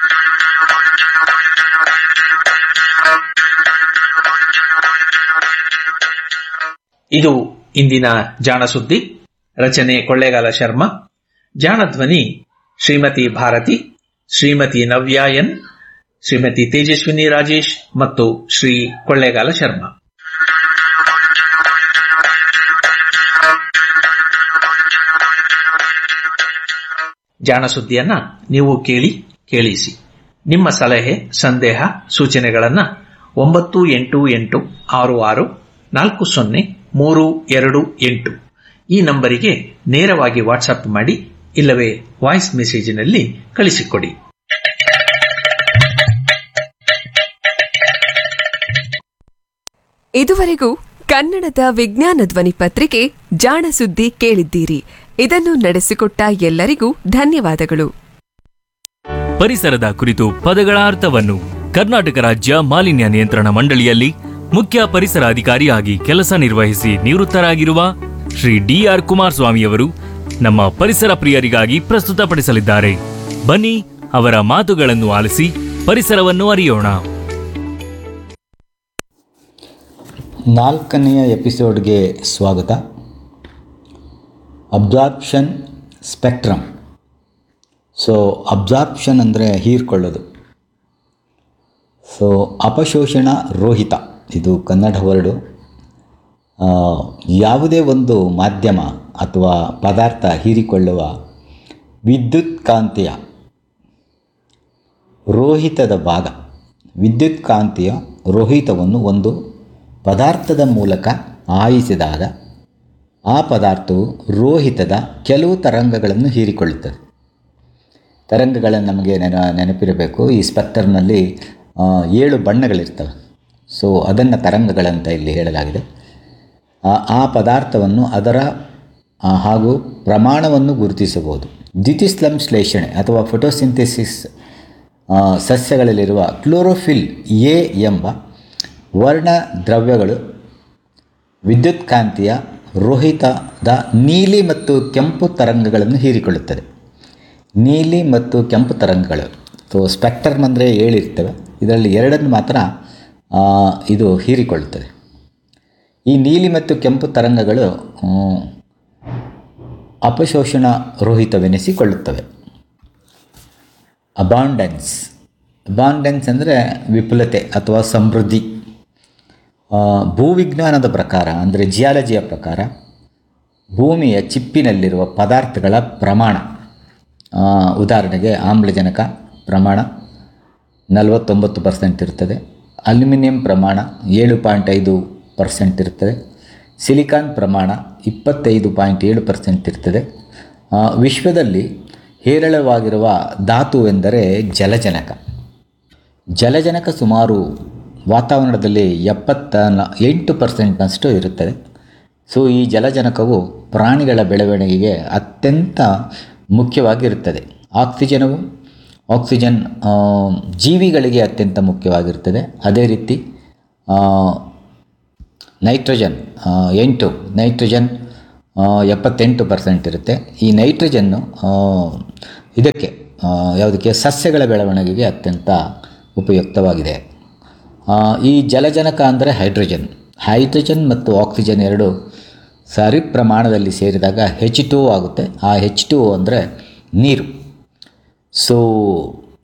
S1: ಇದು ಇಂದಿನ ಜಾಣ ಸುದ್ದಿ ರಚನೆ ಕೊಳ್ಳೇಗಾಲ ಶರ್ಮಾ ಜಾಣ ಧ್ವನಿ ಶ್ರೀಮತಿ ಭಾರತಿ ಶ್ರೀಮತಿ ನವ್ಯಾಯನ್ ಶ್ರೀಮತಿ ತೇಜಸ್ವಿನಿ ರಾಜೇಶ್ ಮತ್ತು ಶ್ರೀ ಕೊಳ್ಳೇಗಾಲ ಶರ್ಮಾ ಜಾಣ ಸುದ್ದಿಯನ್ನ ನೀವು ಕೇಳಿ ಕೇಳಿಸಿ ನಿಮ್ಮ ಸಲಹೆ ಸಂದೇಹ ಸೂಚನೆಗಳನ್ನ ಒಂಬತ್ತು ಎಂಟು ಎಂಟು ಆರು ಆರು ನಾಲ್ಕು ಸೊನ್ನೆ ಮೂರು ಎರಡು ಎಂಟು ಈ ನಂಬರಿಗೆ ನೇರವಾಗಿ ವಾಟ್ಸಪ್ ಮಾಡಿ ಇಲ್ಲವೇ ವಾಯ್ಸ್ ಮೆಸೇಜಿನಲ್ಲಿ ಕಳಿಸಿಕೊಡಿ
S5: ಇದುವರೆಗೂ ಕನ್ನಡದ ವಿಜ್ಞಾನ ಧ್ವನಿ ಪತ್ರಿಕೆ ಜಾಣ ಸುದ್ದಿ ಕೇಳಿದ್ದೀರಿ ಇದನ್ನು ನಡೆಸಿಕೊಟ್ಟ ಎಲ್ಲರಿಗೂ ಧನ್ಯವಾದಗಳು
S6: ಪರಿಸರದ ಕುರಿತು ಪದಗಳ ಅರ್ಥವನ್ನು ಕರ್ನಾಟಕ ರಾಜ್ಯ ಮಾಲಿನ್ಯ ನಿಯಂತ್ರಣ ಮಂಡಳಿಯಲ್ಲಿ ಮುಖ್ಯ ಪರಿಸರ ಅಧಿಕಾರಿಯಾಗಿ ಕೆಲಸ ನಿರ್ವಹಿಸಿ ನಿವೃತ್ತರಾಗಿರುವ ಶ್ರೀ ಡಿಆರ್ ಕುಮಾರಸ್ವಾಮಿಯವರು ನಮ್ಮ ಪರಿಸರ ಪ್ರಿಯರಿಗಾಗಿ ಪ್ರಸ್ತುತಪಡಿಸಲಿದ್ದಾರೆ ಬನ್ನಿ ಅವರ ಮಾತುಗಳನ್ನು ಆಲಿಸಿ ಪರಿಸರವನ್ನು ಅರಿಯೋಣ
S7: ನಾಲ್ಕನೆಯ ಎಪಿಸೋಡ್ಗೆ ಸ್ವಾಗತ ಅಬ್ಸಾರ್ಪ್ಷನ್ ಸ್ಪೆಕ್ಟ್ರಮ್ ಸೊ ಅಬ್ಸಾರ್ಪ್ಷನ್ ಅಂದರೆ ಹೀರ್ಕೊಳ್ಳೋದು ಸೊ ಅಪಶೋಷಣ ರೋಹಿತ ಇದು ಕನ್ನಡ ವರ್ಡು ಆ, ಯಾವುದೇ ಒಂದು ಮಾಧ್ಯಮ ಅಥವಾ ಪದಾರ್ಥ ಹೀರಿಕೊಳ್ಳುವ ವಿದ್ಯುತ್ ಕಾಂತಿಯ ರೋಹಿತದ ಭಾಗ ವಿದ್ಯುತ್ ಕಾಂತಿಯ ರೋಹಿತವನ್ನು ಒಂದು ಪದಾರ್ಥದ ಮೂಲಕ ಆಯಿಸಿದಾಗ ಆ ಪದಾರ್ಥವು ರೋಹಿತದ ಕೆಲವು ತರಂಗಗಳನ್ನು ಹೀರಿಕೊಳ್ಳುತ್ತದೆ ತರಂಗಗಳನ್ನು ನಮಗೆ ನೆನ ನೆನಪಿರಬೇಕು ಈ ಸ್ಪೆಕ್ಟರ್ನಲ್ಲಿ ಆ, ಏಳು ಬಣ್ಣಗಳಿರ್ತವೆ ಸೊ ಅದನ್ನು ತರಂಗಗಳಂತ ಇಲ್ಲಿ ಹೇಳಲಾಗಿದೆ ಆ ಆ ಪದಾರ್ಥವನ್ನು ಅದರ ಆ, ಹಾಗೂ ಪ್ರಮಾಣವನ್ನು ಗುರುತಿಸಬಹುದು ದ್ಯುತಿಸ್ಲಂಶ್ಲೇಷಣೆ ಅಥವಾ ಫೋಟೋಸಿಂಥೆಸಿಸ್ ಆ, ಸಸ್ಯಗಳಲ್ಲಿರುವ ಕ್ಲೋರೋಫಿಲ್ ಎ ಎಂಬ ವರ್ಣ ದ್ರವ್ಯಗಳು ವಿದ್ಯುತ್ಕಾಂತಿಯ ರೋಹಿತದ ನೀಲಿ ಮತ್ತು ಕೆಂಪು ತರಂಗಗಳನ್ನು ಹೀರಿಕೊಳ್ಳುತ್ತದೆ ನೀಲಿ ಮತ್ತು ಕೆಂಪು ತರಂಗಗಳು ಸೊ ಸ್ಪೆಕ್ಟ್ರಮ್ ಅಂದರೆ ಏಳಿರ್ತವೆ ಇದರಲ್ಲಿ ಎರಡನ್ನು ಮಾತ್ರ ಆ, ಇದು ಹೀರಿಕೊಳ್ಳುತ್ತದೆ ಈ ನೀಲಿ ಮತ್ತು ಕೆಂಪು ತರಂಗಗಳು ಆ, ಅಪಶೋಷಣ ರೋಹಿತವೆನಿಸಿಕೊಳ್ಳುತ್ತವೆ ಅಬಾಂಡೆನ್ಸ್ ಅಬಾಂಡೆನ್ಸ್ ಅಂದರೆ ವಿಪುಲತೆ ಅಥವಾ ಸಮೃದ್ಧಿ ಆ, ಭೂವಿಜ್ಞಾನದ ಪ್ರಕಾರ ಅಂದರೆ ಜಿಯಾಲಜಿಯ ಪ್ರಕಾರ ಭೂಮಿಯ ಚಿಪ್ಪಿನಲ್ಲಿರುವ ಪದಾರ್ಥಗಳ ಪ್ರಮಾಣ ಆ, ಉದಾಹರಣೆಗೆ ಆಮ್ಲಜನಕ ಪ್ರಮಾಣ ನಲವತ್ತೊಂಬತ್ತು ಪರ್ಸೆಂಟ್ ಇರ್ತದೆ ಅಲ್ಯೂಮಿನಿಯಂ ಪ್ರಮಾಣ ಏಳು ಪಾಯಿಂಟ್ ಐದು ಪರ್ಸೆಂಟ್ ಇರ್ತದೆ ಸಿಲಿಕಾನ್ ಪ್ರಮಾಣ ಇಪ್ಪತ್ತೈದು ಪಾಯಿಂಟ್ ಏಳು ಪರ್ಸೆಂಟ್ ಇರ್ತದೆ ಆ, ವಿಶ್ವದಲ್ಲಿ ಹೇರಳವಾಗಿರುವ ಧಾತು ಎಂದರೆ ಜಲಜನಕ ಜಲಜನಕ ಸುಮಾರು ವಾತಾವರಣದಲ್ಲಿ ಎಪ್ಪತ್ತ ನ- ಎಂಟು ಪರ್ಸೆಂಟ್ನಷ್ಟು ಇರುತ್ತದೆ ಸೊ ಈ ಜಲಜನಕವು ಪ್ರಾಣಿಗಳ ಬೆಳವಣಿಗೆಗೆ ಅತ್ಯಂತ ಮುಖ್ಯವಾಗಿರುತ್ತದೆ ಆಕ್ಸಿಜನವು ಆಕ್ಸಿಜನ್ ಆ, ಜೀವಿಗಳಿಗೆ ಅತ್ಯಂತ ಮುಖ್ಯವಾಗಿರುತ್ತದೆ ಅದೇ ರೀತಿ ಆ, ನೈಟ್ರೋಜನ್ ಆ, ಎಂಟು ನೈಟ್ರೋಜನ್ ಆ, ಎಪ್ಪತ್ತೆಂಟು ಪರ್ಸೆಂಟ್ ಇರುತ್ತೆ ಈ ನೈಟ್ರೋಜನ್ನು ಆ, ಇದಕ್ಕೆ ಆ, ಯಾವುದಕ್ಕೆ ಸಸ್ಯಗಳ ಬೆಳವಣಿಗೆಗೆ ಅತ್ಯಂತ ಉಪಯುಕ್ತವಾಗಿದೆ ಆ, ಈ ಜಲಜನಕ ಅಂದರೆ ಹೈಡ್ರೋಜನ್ ಹೈಡ್ರೋಜನ್ ಮತ್ತು ಆಕ್ಸಿಜನ್ ಎರಡು ಸರಿ ಪ್ರಮಾಣದಲ್ಲಿ ಸೇರಿದಾಗ ಹೆಚ್ ಟು ಆಗುತ್ತೆ ಆ ಹೆಚ್ ಟು ಅಂದರೆ ನೀರು ಸೊ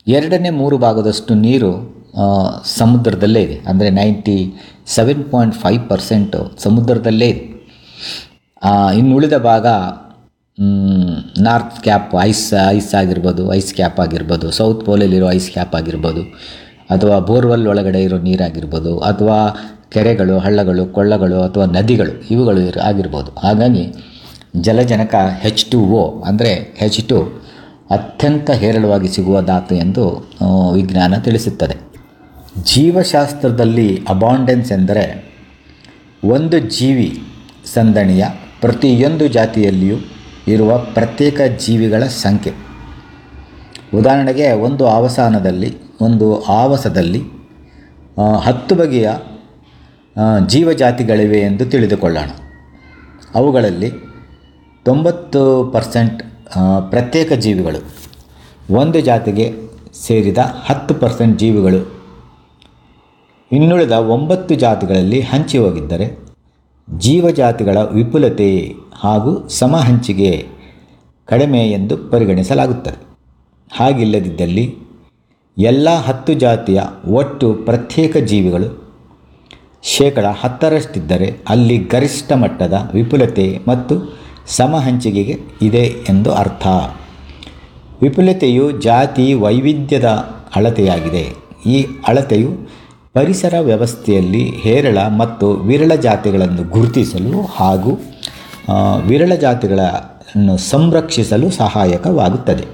S7: ಎರಡನೇ ಮೂರು ಭಾಗದಷ್ಟು ನೀರು ಆ, ಸಮುದ್ರದಲ್ಲೇ ಇದೆ ಅಂದರೆ ninety seven point five percent ಸಮುದ್ರದಲ್ಲೇ ಇದೆ ಆ, ಇನ್ನುಳಿದ ಭಾಗ ನಾರ್ತ್ ಕ್ಯಾಪ್ ಐಸ್ ಐಸ್ ಆಗಿರ್ಬೋದು ಐಸ್ ಕ್ಯಾಪ್ ಆಗಿರ್ಬೋದು ಸೌತ್ ಪೋಲಲ್ಲಿರೋ ಐಸ್ ಕ್ಯಾಪ್ ಆಗಿರ್ಬೋದು ಅಥವಾ ಬೋರ್ವೆಲ್ ಒಳಗಡೆ ಇರೋ ನೀರಾಗಿರ್ಬೋದು ಅಥವಾ ಕೆರೆಗಳು ಹಳ್ಳಗಳು ಕೊಳ್ಳಗಳು ಅಥವಾ ನದಿಗಳು ಇವುಗಳು ಇರ- ಆಗಿರ್ಬೋದು ಹಾಗಾಗಿ ಜಲಜನಕ ಹೆಚ್ ಟು ಓ ಅಂದರೆ ಹೆಚ್ ಟು ಅತ್ಯಂತ ಹೇರಳವಾಗಿ ಸಿಗುವ ಧಾತು ಎಂದು ಆ, ವಿಜ್ಞಾನ ತಿಳಿಸುತ್ತದೆ ಜೀವಶಾಸ್ತ್ರದಲ್ಲಿ ಅಬಾಂಡೆನ್ಸ್ ಎಂದರೆ ಒಂದು ಜೀವಿ ಸಂದಣಿಯ ಪ್ರತಿಯೊಂದು ಜಾತಿಯಲ್ಲಿಯೂ ಇರುವ ಪ್ರತ್ಯೇಕ ಜೀವಿಗಳ ಸಂಖ್ಯೆ ಉದಾಹರಣೆಗೆ ಒಂದು ಆವಸಾನದಲ್ಲಿ ಒಂದು ಆವಸದಲ್ಲಿ ಆ, ಹತ್ತು ಬಗೆಯ ಆ, ಜೀವಜಾತಿಗಳಿವೆ ಎಂದು ತಿಳಿದುಕೊಳ್ಳೋಣ ಅವುಗಳಲ್ಲಿ ತೊಂಬತ್ತು ಪರ್ಸೆಂಟ್ ಪ್ರತ್ಯೇಕ ಜೀವಿಗಳು ಒಂದು ಜಾತಿಗೆ ಸೇರಿದ ಹತ್ತು ಪರ್ಸೆಂಟ್ ಜೀವಿಗಳು ಇನ್ನುಳಿದ ಒಂಬತ್ತು ಜಾತಿಗಳಲ್ಲಿ ಹಂಚಿ ಹೋಗಿದ್ದರೆ ಜೀವಜಾತಿಗಳ ವಿಪುಲತೆ ಹಾಗೂ ಸಮ ಹಂಚಿಕೆ ಕಡಿಮೆ ಎಂದು ಪರಿಗಣಿಸಲಾಗುತ್ತದೆ ಹಾಗಿಲ್ಲದಿದ್ದಲ್ಲಿ ಎಲ್ಲ ಹತ್ತು ಜಾತಿಯ ಒಟ್ಟು ಪ್ರತ್ಯೇಕ ಜೀವಿಗಳು ಶೇಕಡ ಹತ್ತರಷ್ಟಿದ್ದರೆ ಅಲ್ಲಿ ಗರಿಷ್ಠ ಮಟ್ಟದ ವಿಪುಲತೆ ಮತ್ತು ಸಮ ಹಂಚಿಕೆಗೆ ಇದೆ ಎಂದು ಅರ್ಥ ವಿಪುಲತೆಯು ಜಾತಿ ವೈವಿಧ್ಯದ ಅಳತೆಯಾಗಿದೆ ಈ ಅಳತೆಯು ಪರಿಸರ ವ್ಯವಸ್ಥೆಯಲ್ಲಿ ಹೇರಳ ಮತ್ತು ವಿರಳ ಜಾತಿಗಳನ್ನು ಗುರುತಿಸಲು ಹಾಗೂ ಆ, ವಿರಳ ಜಾತಿಗಳನ್ನು ಸಂರಕ್ಷಿಸಲು ಸಹಾಯಕವಾಗುತ್ತದೆ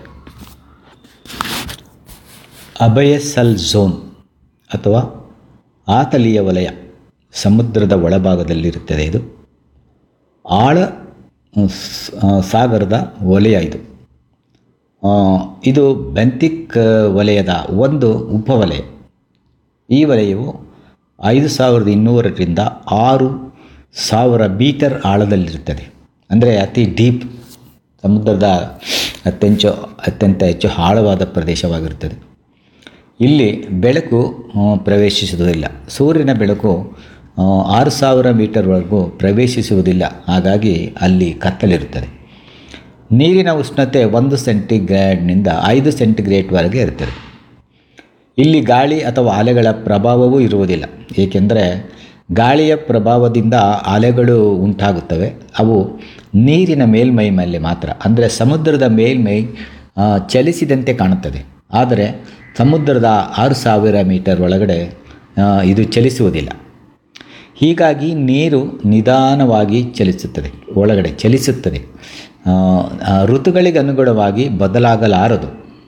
S7: ಅಬಯಸಲ್ ಝೋನ್ ಅಥವಾ ಆತಲಿಯ ವಲಯ ಸಮುದ್ರದ ಒಳಭಾಗದಲ್ಲಿರುತ್ತದೆ ಇದು ಆಳ ಆ, ಸ್- ಆ, ಸಾಗರದ ವಲಯ ಇದು ಆ, ಇದು ಬೆಂತಿಕ್ ವಲಯದ ಒಂದು ಉಪವಲಯ ಈ ವಲಯವು ಐದು ಸಾವಿರದ ಇನ್ನೂರರಿಂದ ಆರು ಸಾವಿರ ಮೀಟರ್ ಆಳದಲ್ಲಿರುತ್ತದೆ ಅಂದರೆ ಅತಿ ಡೀಪ್ ಸಮುದ್ರದ ಅತ್ಯಂತ ಅತ್ಯಂತ ಹೆಚ್ಚು ಆಳವಾದ ಪ್ರದೇಶವಾಗಿರುತ್ತದೆ ಇಲ್ಲಿ ಬೆಳಕು ಆ, ಪ್ರವೇಶಿಸುವುದಿಲ್ಲ ಸೂರ್ಯನ ಬೆಳಕು ಆ, ಆರು ಸಾವಿರ ಮೀಟರ್ವರೆಗೂ ಪ್ರವೇಶಿಸುವುದಿಲ್ಲ ಹಾಗಾಗಿ ಅಲ್ಲಿ ಕತ್ತಲಿರುತ್ತದೆ ನೀರಿನ ಉಷ್ಣತೆ ಒಂದು ಸೆಂಟಿಗ್ರೇಡ್ನಿಂದ ಐದು ಸೆಂಟಿಗ್ರೇಡ್ವರೆಗೆ ಇರುತ್ತದೆ ಇಲ್ಲಿ ಗಾಳಿ ಅಥವಾ ಅಲೆಗಳ ಪ್ರಭಾವವೂ ಇರುವುದಿಲ್ಲ ಏಕೆಂದರೆ ಗಾಳಿಯ ಪ್ರಭಾವದಿಂದ ಅಲೆಗಳು ಉಂಟಾಗುತ್ತವೆ ಅವು ನೀರಿನ ಮೇಲ್ಮೈ ಮೇಲೆ ಮಾತ್ರ ಅಂದರೆ ಸಮುದ್ರದ ಮೇಲ್ಮೈ ಆ, ಚಲಿಸಿದಂತೆ ಕಾಣುತ್ತದೆ ಆದರೆ ಸಮುದ್ರದ ಆರು ಸಾವಿರ ಮೀಟರ್ ಒಳಗಡೆ ಆ, ಇದು ಚಲಿಸುವುದಿಲ್ಲ ಹೀಗಾಗಿ ನೀರು ನಿಧಾನವಾಗಿ ಚಲಿಸುತ್ತದೆ ಒಳಗಡೆ ಚಲಿಸುತ್ತದೆ ಆ, ಆ, ಋತುಗಳಿಗೆ ಅನುಗುಣವಾಗಿ ಬದಲಾಗಲಾರದು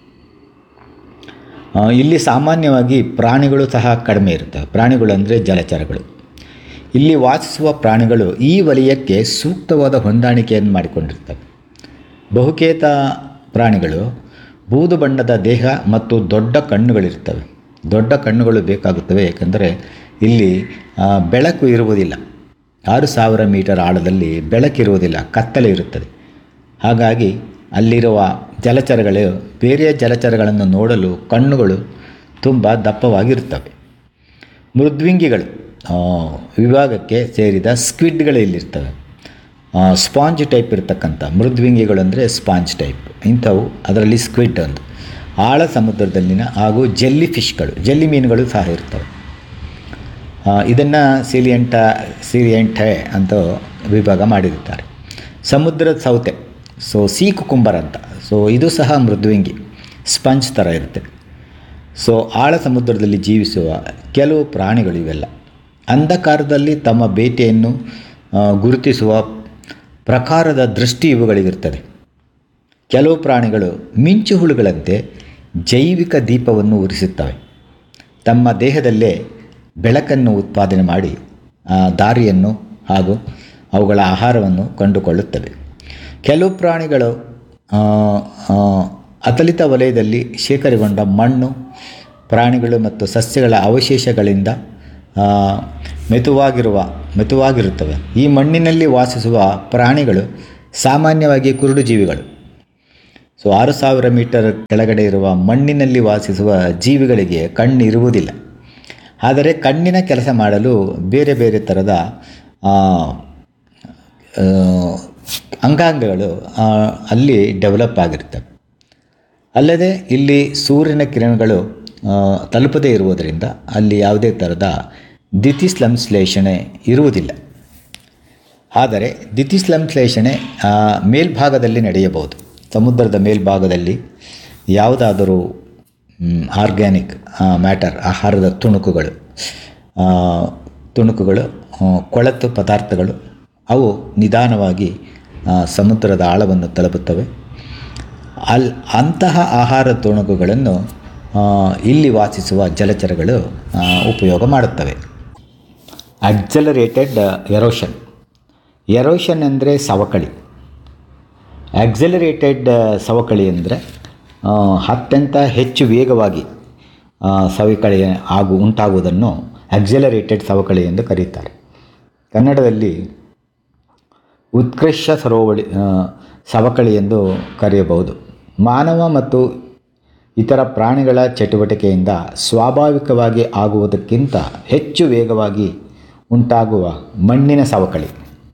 S7: ಆ, ಇಲ್ಲಿ ಸಾಮಾನ್ಯವಾಗಿ ಪ್ರಾಣಿಗಳು ಸಹ ಕಡಿಮೆ ಇರುತ್ತವೆ ಪ್ರಾಣಿಗಳು ಅಂದರೆ ಜಲಚರಗಳು ಇಲ್ಲಿ ವಾಸಿಸುವ ಪ್ರಾಣಿಗಳು ಈ ವಲಯಕ್ಕೆ ಸೂಕ್ತವಾದ ಹೊಂದಾಣಿಕೆಯನ್ನು ಮಾಡಿಕೊಂಡಿರ್ತವೆ ಬಹುಕೇತ ಪ್ರಾಣಿಗಳು ಬೂದು ಬಣ್ಣದ ದೇಹ ಮತ್ತು ದೊಡ್ಡ ಕಣ್ಣುಗಳಿರ್ತವೆ ದೊಡ್ಡ ಕಣ್ಣುಗಳು ಬೇಕಾಗುತ್ತವೆ ಏಕೆಂದರೆ ಇಲ್ಲಿ ಆ, ಬೆಳಕು ಇರುವುದಿಲ್ಲ ಆರು ಸಾವಿರ ಮೀಟರ್ ಆಳದಲ್ಲಿ ಬೆಳಕಿರುವುದಿಲ್ಲ ಕತ್ತಲೆ ಇರುತ್ತದೆ ಹಾಗಾಗಿ ಅಲ್ಲಿರುವ ಜಲಚರಗಳು ಬೇರೆಯ ಜಲಚರಗಳನ್ನು ನೋಡಲು ಕಣ್ಣುಗಳು ತುಂಬ ದಪ್ಪವಾಗಿರುತ್ತವೆ ಮೃದ್ವಿಂಗಿಗಳು ಆ, ವಿಭಾಗಕ್ಕೆ ಸೇರಿದ ಸ್ಕ್ವಿಡ್ಗಳು ಇಲ್ಲಿರ್ತವೆ ಸ್ಪಾಂಜ್ ಟೈಪ್ ಇರ್ತಕ್ಕಂಥ ಮೃದ್ವಿಂಗಿಗಳು ಅಂದರೆ ಸ್ಪಾಂಜ್ ಟೈಪ್ ಇಂಥವು ಅದರಲ್ಲಿ ಸ್ಕ್ವಿಡ್ ಒಂದು ಆಳ ಸಮುದ್ರದಲ್ಲಿನ ಹಾಗೂ ಜೆಲ್ಲಿ ಫಿಶ್ಗಳು ಜೆಲ್ಲಿ ಮೀನುಗಳು ಸಹ ಇರ್ತವೆ ಇದನ್ನು ಸಿಲಿಯಂಟ ಸಿಲಿಯಂಟೆ ಅಂತ ವಿಭಾಗ ಮಾಡಿರುತ್ತಾರೆ ಸಮುದ್ರದ ಸೌತೆ ಸೊ ಸೀ ಕುಕುಂಬರ್ ಅಂತ ಸೊ ಇದು ಸಹ ಮೃದ್ವಿಂಗಿ ಸ್ಪಂಜ್ ಥರ ಇರುತ್ತೆ ಸೊ ಆಳ ಸಮುದ್ರದಲ್ಲಿ ಜೀವಿಸುವ ಕೆಲವು ಪ್ರಾಣಿಗಳು ಇವೆಲ್ಲ ಅಂಧಕಾರದಲ್ಲಿ ತಮ್ಮ ಬೇಟೆಯನ್ನು ಆ, ಗುರುತಿಸುವ ಪ್ರಕಾರದ ದೃಷ್ಟಿ ಇವುಗಳಿಗಿರ್ತದೆ ಕೆಲವು ಪ್ರಾಣಿಗಳು ಮಿಂಚು ಹುಳುಗಳಂತೆ ಜೈವಿಕ ದೀಪವನ್ನು ಉರಿಸುತ್ತವೆ ತಮ್ಮ ದೇಹದಲ್ಲೇ ಬೆಳಕನ್ನು ಉತ್ಪಾದನೆ ಮಾಡಿ ಆ, ದಾರಿಯನ್ನು ಹಾಗೂ ಅವುಗಳ ಆಹಾರವನ್ನು ಕಂಡುಕೊಳ್ಳುತ್ತವೆ ಕೆಲವು ಪ್ರಾಣಿಗಳು ಆ, ಆ, ಅತಲಿತ ವಲಯದಲ್ಲಿ ಶೇಖರಗೊಂಡ ಮಣ್ಣು ಪ್ರಾಣಿಗಳು ಮತ್ತು ಸಸ್ಯಗಳ ಅವಶೇಷಗಳಿಂದ ಆ, ಮೆತುವಾಗಿರುವ ಮೆತುವಾಗಿರುತ್ತವೆ ಈ ಮಣ್ಣಿನಲ್ಲಿ ವಾಸಿಸುವ ಪ್ರಾಣಿಗಳು ಸಾಮಾನ್ಯವಾಗಿ ಕುರುಡು ಜೀವಿಗಳು ಸೊ ಆರು ಸಾವಿರ ಮೀಟರ್ ಕೆಳಗಡೆ ಇರುವ ಮಣ್ಣಿನಲ್ಲಿ ವಾಸಿಸುವ ಜೀವಿಗಳಿಗೆ ಕಣ್ಣು ಇರುವುದಿಲ್ಲ ಆದರೆ ಕಣ್ಣಿನ ಕೆಲಸ ಮಾಡಲು ಬೇರೆ ಬೇರೆ ಥರದ ಆ, ಆ, ಅಂಗಾಂಗಗಳು ಆ, ಅಲ್ಲಿ ಡೆವಲಪ್ ಆಗಿರ್ತವೆ ಅಲ್ಲದೆ ಇಲ್ಲಿ ಸೂರ್ಯನ ಕಿರಣಗಳು ಆ, ತಲುಪದೇ ಇರುವುದರಿಂದ ಅಲ್ಲಿ ಯಾವುದೇ ಥರದ ದಿತಿಸ್ಲಂಶ್ಲೇಷಣೆ ಇರುವುದಿಲ್ಲ ಆದರೆ ದಿತಿಸ್ಲಂಶ್ಲೇಷಣೆ ಆ, ಮೇಲ್ಭಾಗದಲ್ಲಿ ನಡೆಯಬಹುದು ಸಮುದ್ರದ ಮೇಲ್ಭಾಗದಲ್ಲಿ ಯಾವುದಾದರೂ ಆರ್ಗ್ಯಾನಿಕ್ ಮ್ಯಾಟರ್ ಆಹಾರದ ತುಣುಕುಗಳು ಆ, ತುಣುಕುಗಳು ಆ, ಕೊಳೆತು ಪದಾರ್ಥಗಳು ಅವು ನಿಧಾನವಾಗಿ ಆ, ಸಮುದ್ರದ ಆಳವನ್ನು ತಲುಪುತ್ತವೆ ಅಲ್ ಅಂತಹ ಆಹಾರ ತುಣುಕುಗಳನ್ನು ಆ, ಇಲ್ಲಿ ವಾಸಿಸುವ ಜಲಚರಗಳು ಆ, ಉಪಯೋಗ ಮಾಡುತ್ತವೆ ಅಕ್ಸಲರೇಟೆಡ್ ಎರೋಷನ್ ಎರೋಷನ್ ಅಂದರೆ ಸವಕಳಿ ಆಕ್ಸಲರೇಟೆಡ್ ಸವಕಳಿ ಅಂದರೆ ಅತ್ಯಂತ ಹೆಚ್ಚು ವೇಗವಾಗಿ ಆ, ಸವಕಳಿ ಆಗು ಉಂಟಾಗುವುದನ್ನು ಆಕ್ಸಲರೇಟೆಡ್ ಸವಕಳಿ ಎಂದು ಕರೆಯುತ್ತಾರೆ ಕನ್ನಡದಲ್ಲಿ ಉತ್ಕೃಷ್ಟ ಸರೋವಳಿ ಆ, ಸವಕಳಿ ಎಂದು ಕರೆಯಬಹುದು ಮಾನವ ಮತ್ತು ಇತರ ಪ್ರಾಣಿಗಳ ಚಟುವಟಿಕೆಯಿಂದ ಸ್ವಾಭಾವಿಕವಾಗಿ ಆಗುವುದಕ್ಕಿಂತ ಹೆಚ್ಚು ವೇಗವಾಗಿ ಉಂಟಾಗುವ ಮಣ್ಣಿನ ಸವಕಳಿ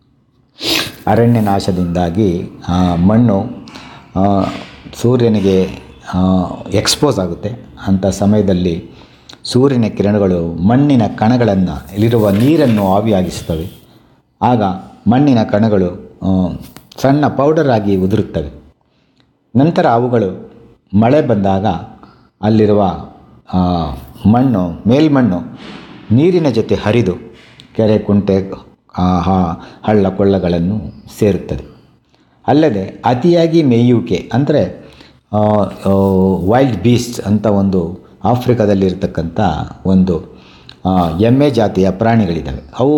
S7: ಅರಣ್ಯ ನಾಶದಿಂದಾಗಿ ಆ, ಮಣ್ಣು ಆ, ಸೂರ್ಯನಿಗೆ ಎಕ್ಸ್ಪೋಸ್ ಆಗುತ್ತೆ ಅಂಥ ಸಮಯದಲ್ಲಿ ಸೂರ್ಯನ ಕಿರಣಗಳು ಮಣ್ಣಿನ ಕಣಗಳನ್ನು ಇಲ್ಲಿರುವ ನೀರನ್ನು ಆವಿಯಾಗಿಸುತ್ತವೆ ಆಗ ಮಣ್ಣಿನ ಕಣಗಳು ಆ, ಸಣ್ಣ ಪೌಡರ್ ಆಗಿ ಉದುರುತ್ತವೆ ನಂತರ ಅವುಗಳು ಮಳೆ ಬಂದಾಗ ಅಲ್ಲಿರುವ ಆ, ಮಣ್ಣು ಮೇಲ್ಮಣ್ಣು ನೀರಿನ ಜೊತೆ ಹರಿದು ಕೆರೆ ಕುಂಟೆ ಆ, ಹ- ಹಳ್ಳ ಕೊಳ್ಳಗಳನ್ನು ಸೇರುತ್ತದೆ ಅಲ್ಲದೆ ಅತಿಯಾಗಿ ಮೇಯುವಿಕೆ ಅಂದರೆ ವೈಲ್ಡ್ ಬೀಸ್ಟ್ ಅಂತ ಒಂದು ಆಫ್ರಿಕಾದಲ್ಲಿರ್ತಕ್ಕಂಥ ಒಂದು ಆ, ಎಮ್ಮೆ ಜಾತಿಯ ಪ್ರಾಣಿಗಳಿದ್ದಾವೆ ಅವು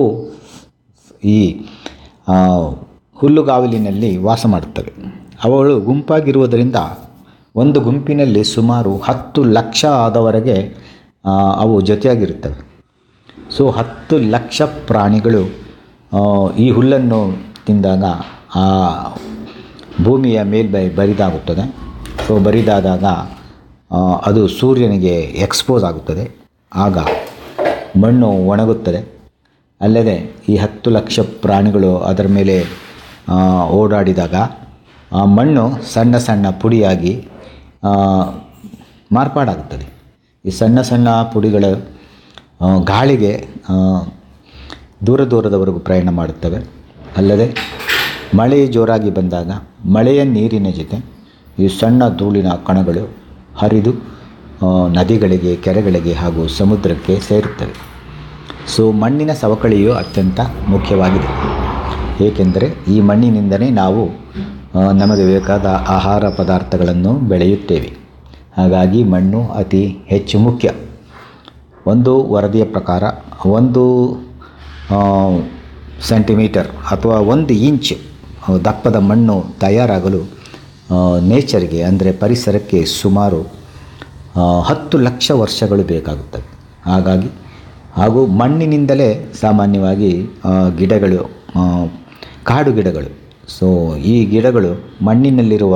S7: ಈ ಆ, ಹುಲ್ಲುಗಾವಲಿನಲ್ಲಿ ವಾಸ ಮಾಡುತ್ತವೆ ಅವುಗಳು ಗುಂಪಾಗಿರುವುದರಿಂದ ಒಂದು ಗುಂಪಿನಲ್ಲಿ ಸುಮಾರು ಹತ್ತು ಲಕ್ಷ ಆದವರೆಗೆ ಆ, ಅವು ಜೊತೆಯಾಗಿರುತ್ತವೆ ಸೊ ಹತ್ತು ಲಕ್ಷ ಪ್ರಾಣಿಗಳು ಆ, ಈ ಹುಲ್ಲನ್ನು ತಿಂದಾಗ ಆ ಭೂಮಿಯ ಮೇಲ್ಬೈ ಬರಿದಾಗುತ್ತದೆ ಸೊ ಬರಿದಾದಾಗ ಆ, ಅದು ಸೂರ್ಯನಿಗೆ ಎಕ್ಸ್ಪೋಸ್ ಆಗುತ್ತದೆ ಆಗ ಮಣ್ಣು ಒಣಗುತ್ತದೆ ಅಲ್ಲದೆ ಈ ಹತ್ತು ಲಕ್ಷ ಪ್ರಾಣಿಗಳು ಅದರ ಮೇಲೆ ಆ, ಓಡಾಡಿದಾಗ ಆ ಮಣ್ಣು ಸಣ್ಣ ಸಣ್ಣ ಪುಡಿಯಾಗಿ ಆ, ಮಾರ್ಪಾಡಾಗುತ್ತದೆ ಈ ಸಣ್ಣ ಸಣ್ಣ ಪುಡಿಗಳು ಆ, ಗಾಳಿಗೆ ಆ, ದೂರ ದೂರದವರೆಗೂ ಪ್ರಯಾಣ ಮಾಡುತ್ತವೆ ಅಲ್ಲದೆ ಮಳೆ ಜೋರಾಗಿ ಬಂದಾಗ ಮಳೆಯ ನೀರಿನ ಜೊತೆ ಈ ಸಣ್ಣ ಧೂಳಿನ ಕಣಗಳು ಹರಿದು ಆ, ನದಿಗಳಿಗೆ ಕೆರೆಗಳಿಗೆ ಹಾಗೂ ಸಮುದ್ರಕ್ಕೆ ಸೇರುತ್ತವೆ ಸೊ ಮಣ್ಣಿನ ಸವಕಳಿಯು ಅತ್ಯಂತ ಮುಖ್ಯವಾಗಿದೆ ಏಕೆಂದರೆ ಈ ಮಣ್ಣಿನಿಂದಲೇ ನಾವು ಆ, ನಮಗೆ ಬೇಕಾದ ಆಹಾರ ಪದಾರ್ಥಗಳನ್ನು ಬೆಳೆಯುತ್ತೇವೆ ಹಾಗಾಗಿ ಮಣ್ಣು ಅತಿ ಹೆಚ್ಚು ಮುಖ್ಯ ಒಂದು ವರದಿಯ ಪ್ರಕಾರ ಒಂದು ಆ, ಸೆಂಟಿಮೀಟರ್ ಅಥವಾ ಒಂದು ಇಂಚ್ ದಪ್ಪದ ಮಣ್ಣು ತಯಾರಾಗಲು ಆ, ನೇಚರ್ಗೆ ಅಂದರೆ ಪರಿಸರಕ್ಕೆ ಸುಮಾರು ಆ, ಹತ್ತು ಲಕ್ಷ ವರ್ಷಗಳು ಬೇಕಾಗುತ್ತವೆ ಹಾಗಾಗಿ ಹಾಗೂ ಮಣ್ಣಿನಿಂದಲೇ ಸಾಮಾನ್ಯವಾಗಿ ಆ, ಗಿಡಗಳು ಆ, ಕಾಡು ಗಿಡಗಳು ಸೊ ಈ ಗಿಡಗಳು ಮಣ್ಣಿನಲ್ಲಿರುವ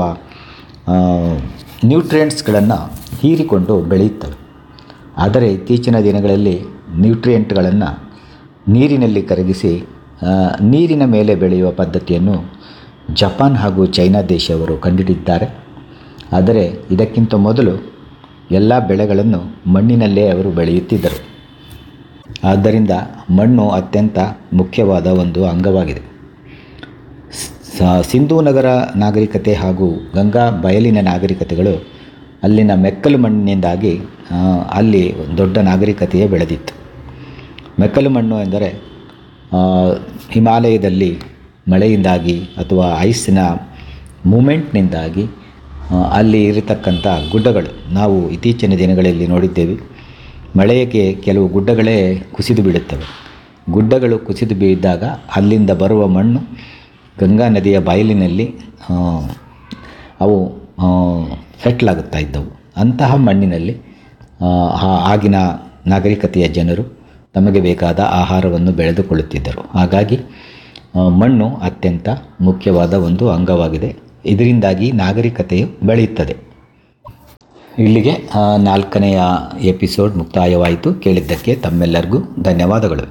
S7: ನ್ಯೂಟ್ರಿಯೆಂಟ್ಸ್ಗಳನ್ನು ಹೀರಿಕೊಂಡು ಬೆಳೆಯುತ್ತವೆ ಆದರೆ ಇತ್ತೀಚಿನ ದಿನಗಳಲ್ಲಿ ನ್ಯೂಟ್ರಿಯೆಂಟ್ಗಳನ್ನು ನೀರಿನಲ್ಲಿ ಕರಗಿಸಿ ಆ, ನೀರಿನ ಮೇಲೆ ಬೆಳೆಯುವ ಪದ್ಧತಿಯನ್ನು ಜಪಾನ್ ಹಾಗೂ ಚೈನಾ ದೇಶವರು ಕಂಡುಹಿಡಿದಿದ್ದಾರೆ ಆದರೆ ಇದಕ್ಕಿಂತ ಮೊದಲು ಎಲ್ಲ ಬೆಳೆಗಳನ್ನು ಮಣ್ಣಿನಲ್ಲೇ ಅವರು ಬೆಳೆಯುತ್ತಿದ್ದರು ಆದ್ದರಿಂದ ಮಣ್ಣು ಅತ್ಯಂತ ಮುಖ್ಯವಾದ ಒಂದು ಅಂಗವಾಗಿದೆ ಸ- ಸಿಂಧೂ ನಗರ ನಾಗರಿಕತೆ ಹಾಗೂ ಗಂಗಾ ಬಯಲಿನ ನಾಗರಿಕತೆಗಳು ಅಲ್ಲಿನ ಮೆಕ್ಕಲು ಮಣ್ಣಿನಿಂದಾಗಿ ಆ, ಅಲ್ಲಿ ದೊಡ್ಡ ನಾಗರಿಕತೆಯೇ ಬೆಳೆದಿತ್ತು ಮೆಕ್ಕಲು ಮಣ್ಣು ಎಂದರೆ ಆ, ಹಿಮಾಲಯದಲ್ಲಿ ಮಳೆಯಿಂದಾಗಿ ಅಥವಾ ಐಸಿನ ಮೂಮೆಂಟ್ನಿಂದಾಗಿ ಆ, ಅಲ್ಲಿ ಇರತಕ್ಕಂಥ ಗುಡ್ಡಗಳು ನಾವು ಇತ್ತೀಚಿನ ದಿನಗಳಲ್ಲಿ ನೋಡಿದ್ದೇವೆ ಮಳೆಗೆ ಕೆಲವು ಗುಡ್ಡಗಳೇ ಕುಸಿದು ಬೀಳುತ್ತವೆ ಗುಡ್ಡಗಳು ಕುಸಿದು ಬಿದ್ದಾಗ ಅಲ್ಲಿಂದ ಬರುವ ಮಣ್ಣು ಗಂಗಾ ನದಿಯ ಬಯಲಿನಲ್ಲಿ ಆ, ಅವು ಸೆಟ್ಲ್ ಆಗುತ್ತಾ ಇದ್ದವು ಅಂತಹ ಮಣ್ಣಿನಲ್ಲಿ ಆ, ಆ- ಆಗಿನ ನಾಗರಿಕತೆಯ ಜನರು ತಮಗೆ ಬೇಕಾದ ಆಹಾರವನ್ನು ಬೆಳೆದುಕೊಳ್ಳುತ್ತಿದ್ದರು ಹಾಗಾಗಿ ಆ, ಮಣ್ಣು ಅತ್ಯಂತ ಮುಖ್ಯವಾದ ಒಂದು ಅಂಗವಾಗಿದೆ ಇದರಿಂದಾಗಿ ನಾಗರಿಕತೆಯು ಬೆಳೆಯುತ್ತದೆ ಇಲ್ಲಿಗೆ ಆ, ನಾಲ್ಕನೆಯ ಎಪಿಸೋಡ್ ಮುಕ್ತಾಯವಾಯಿತು ಕೇಳಿದ್ದಕ್ಕೆ ತಮ್ಮೆಲ್ಲರಿಗೂ ಧನ್ಯವಾದಗಳು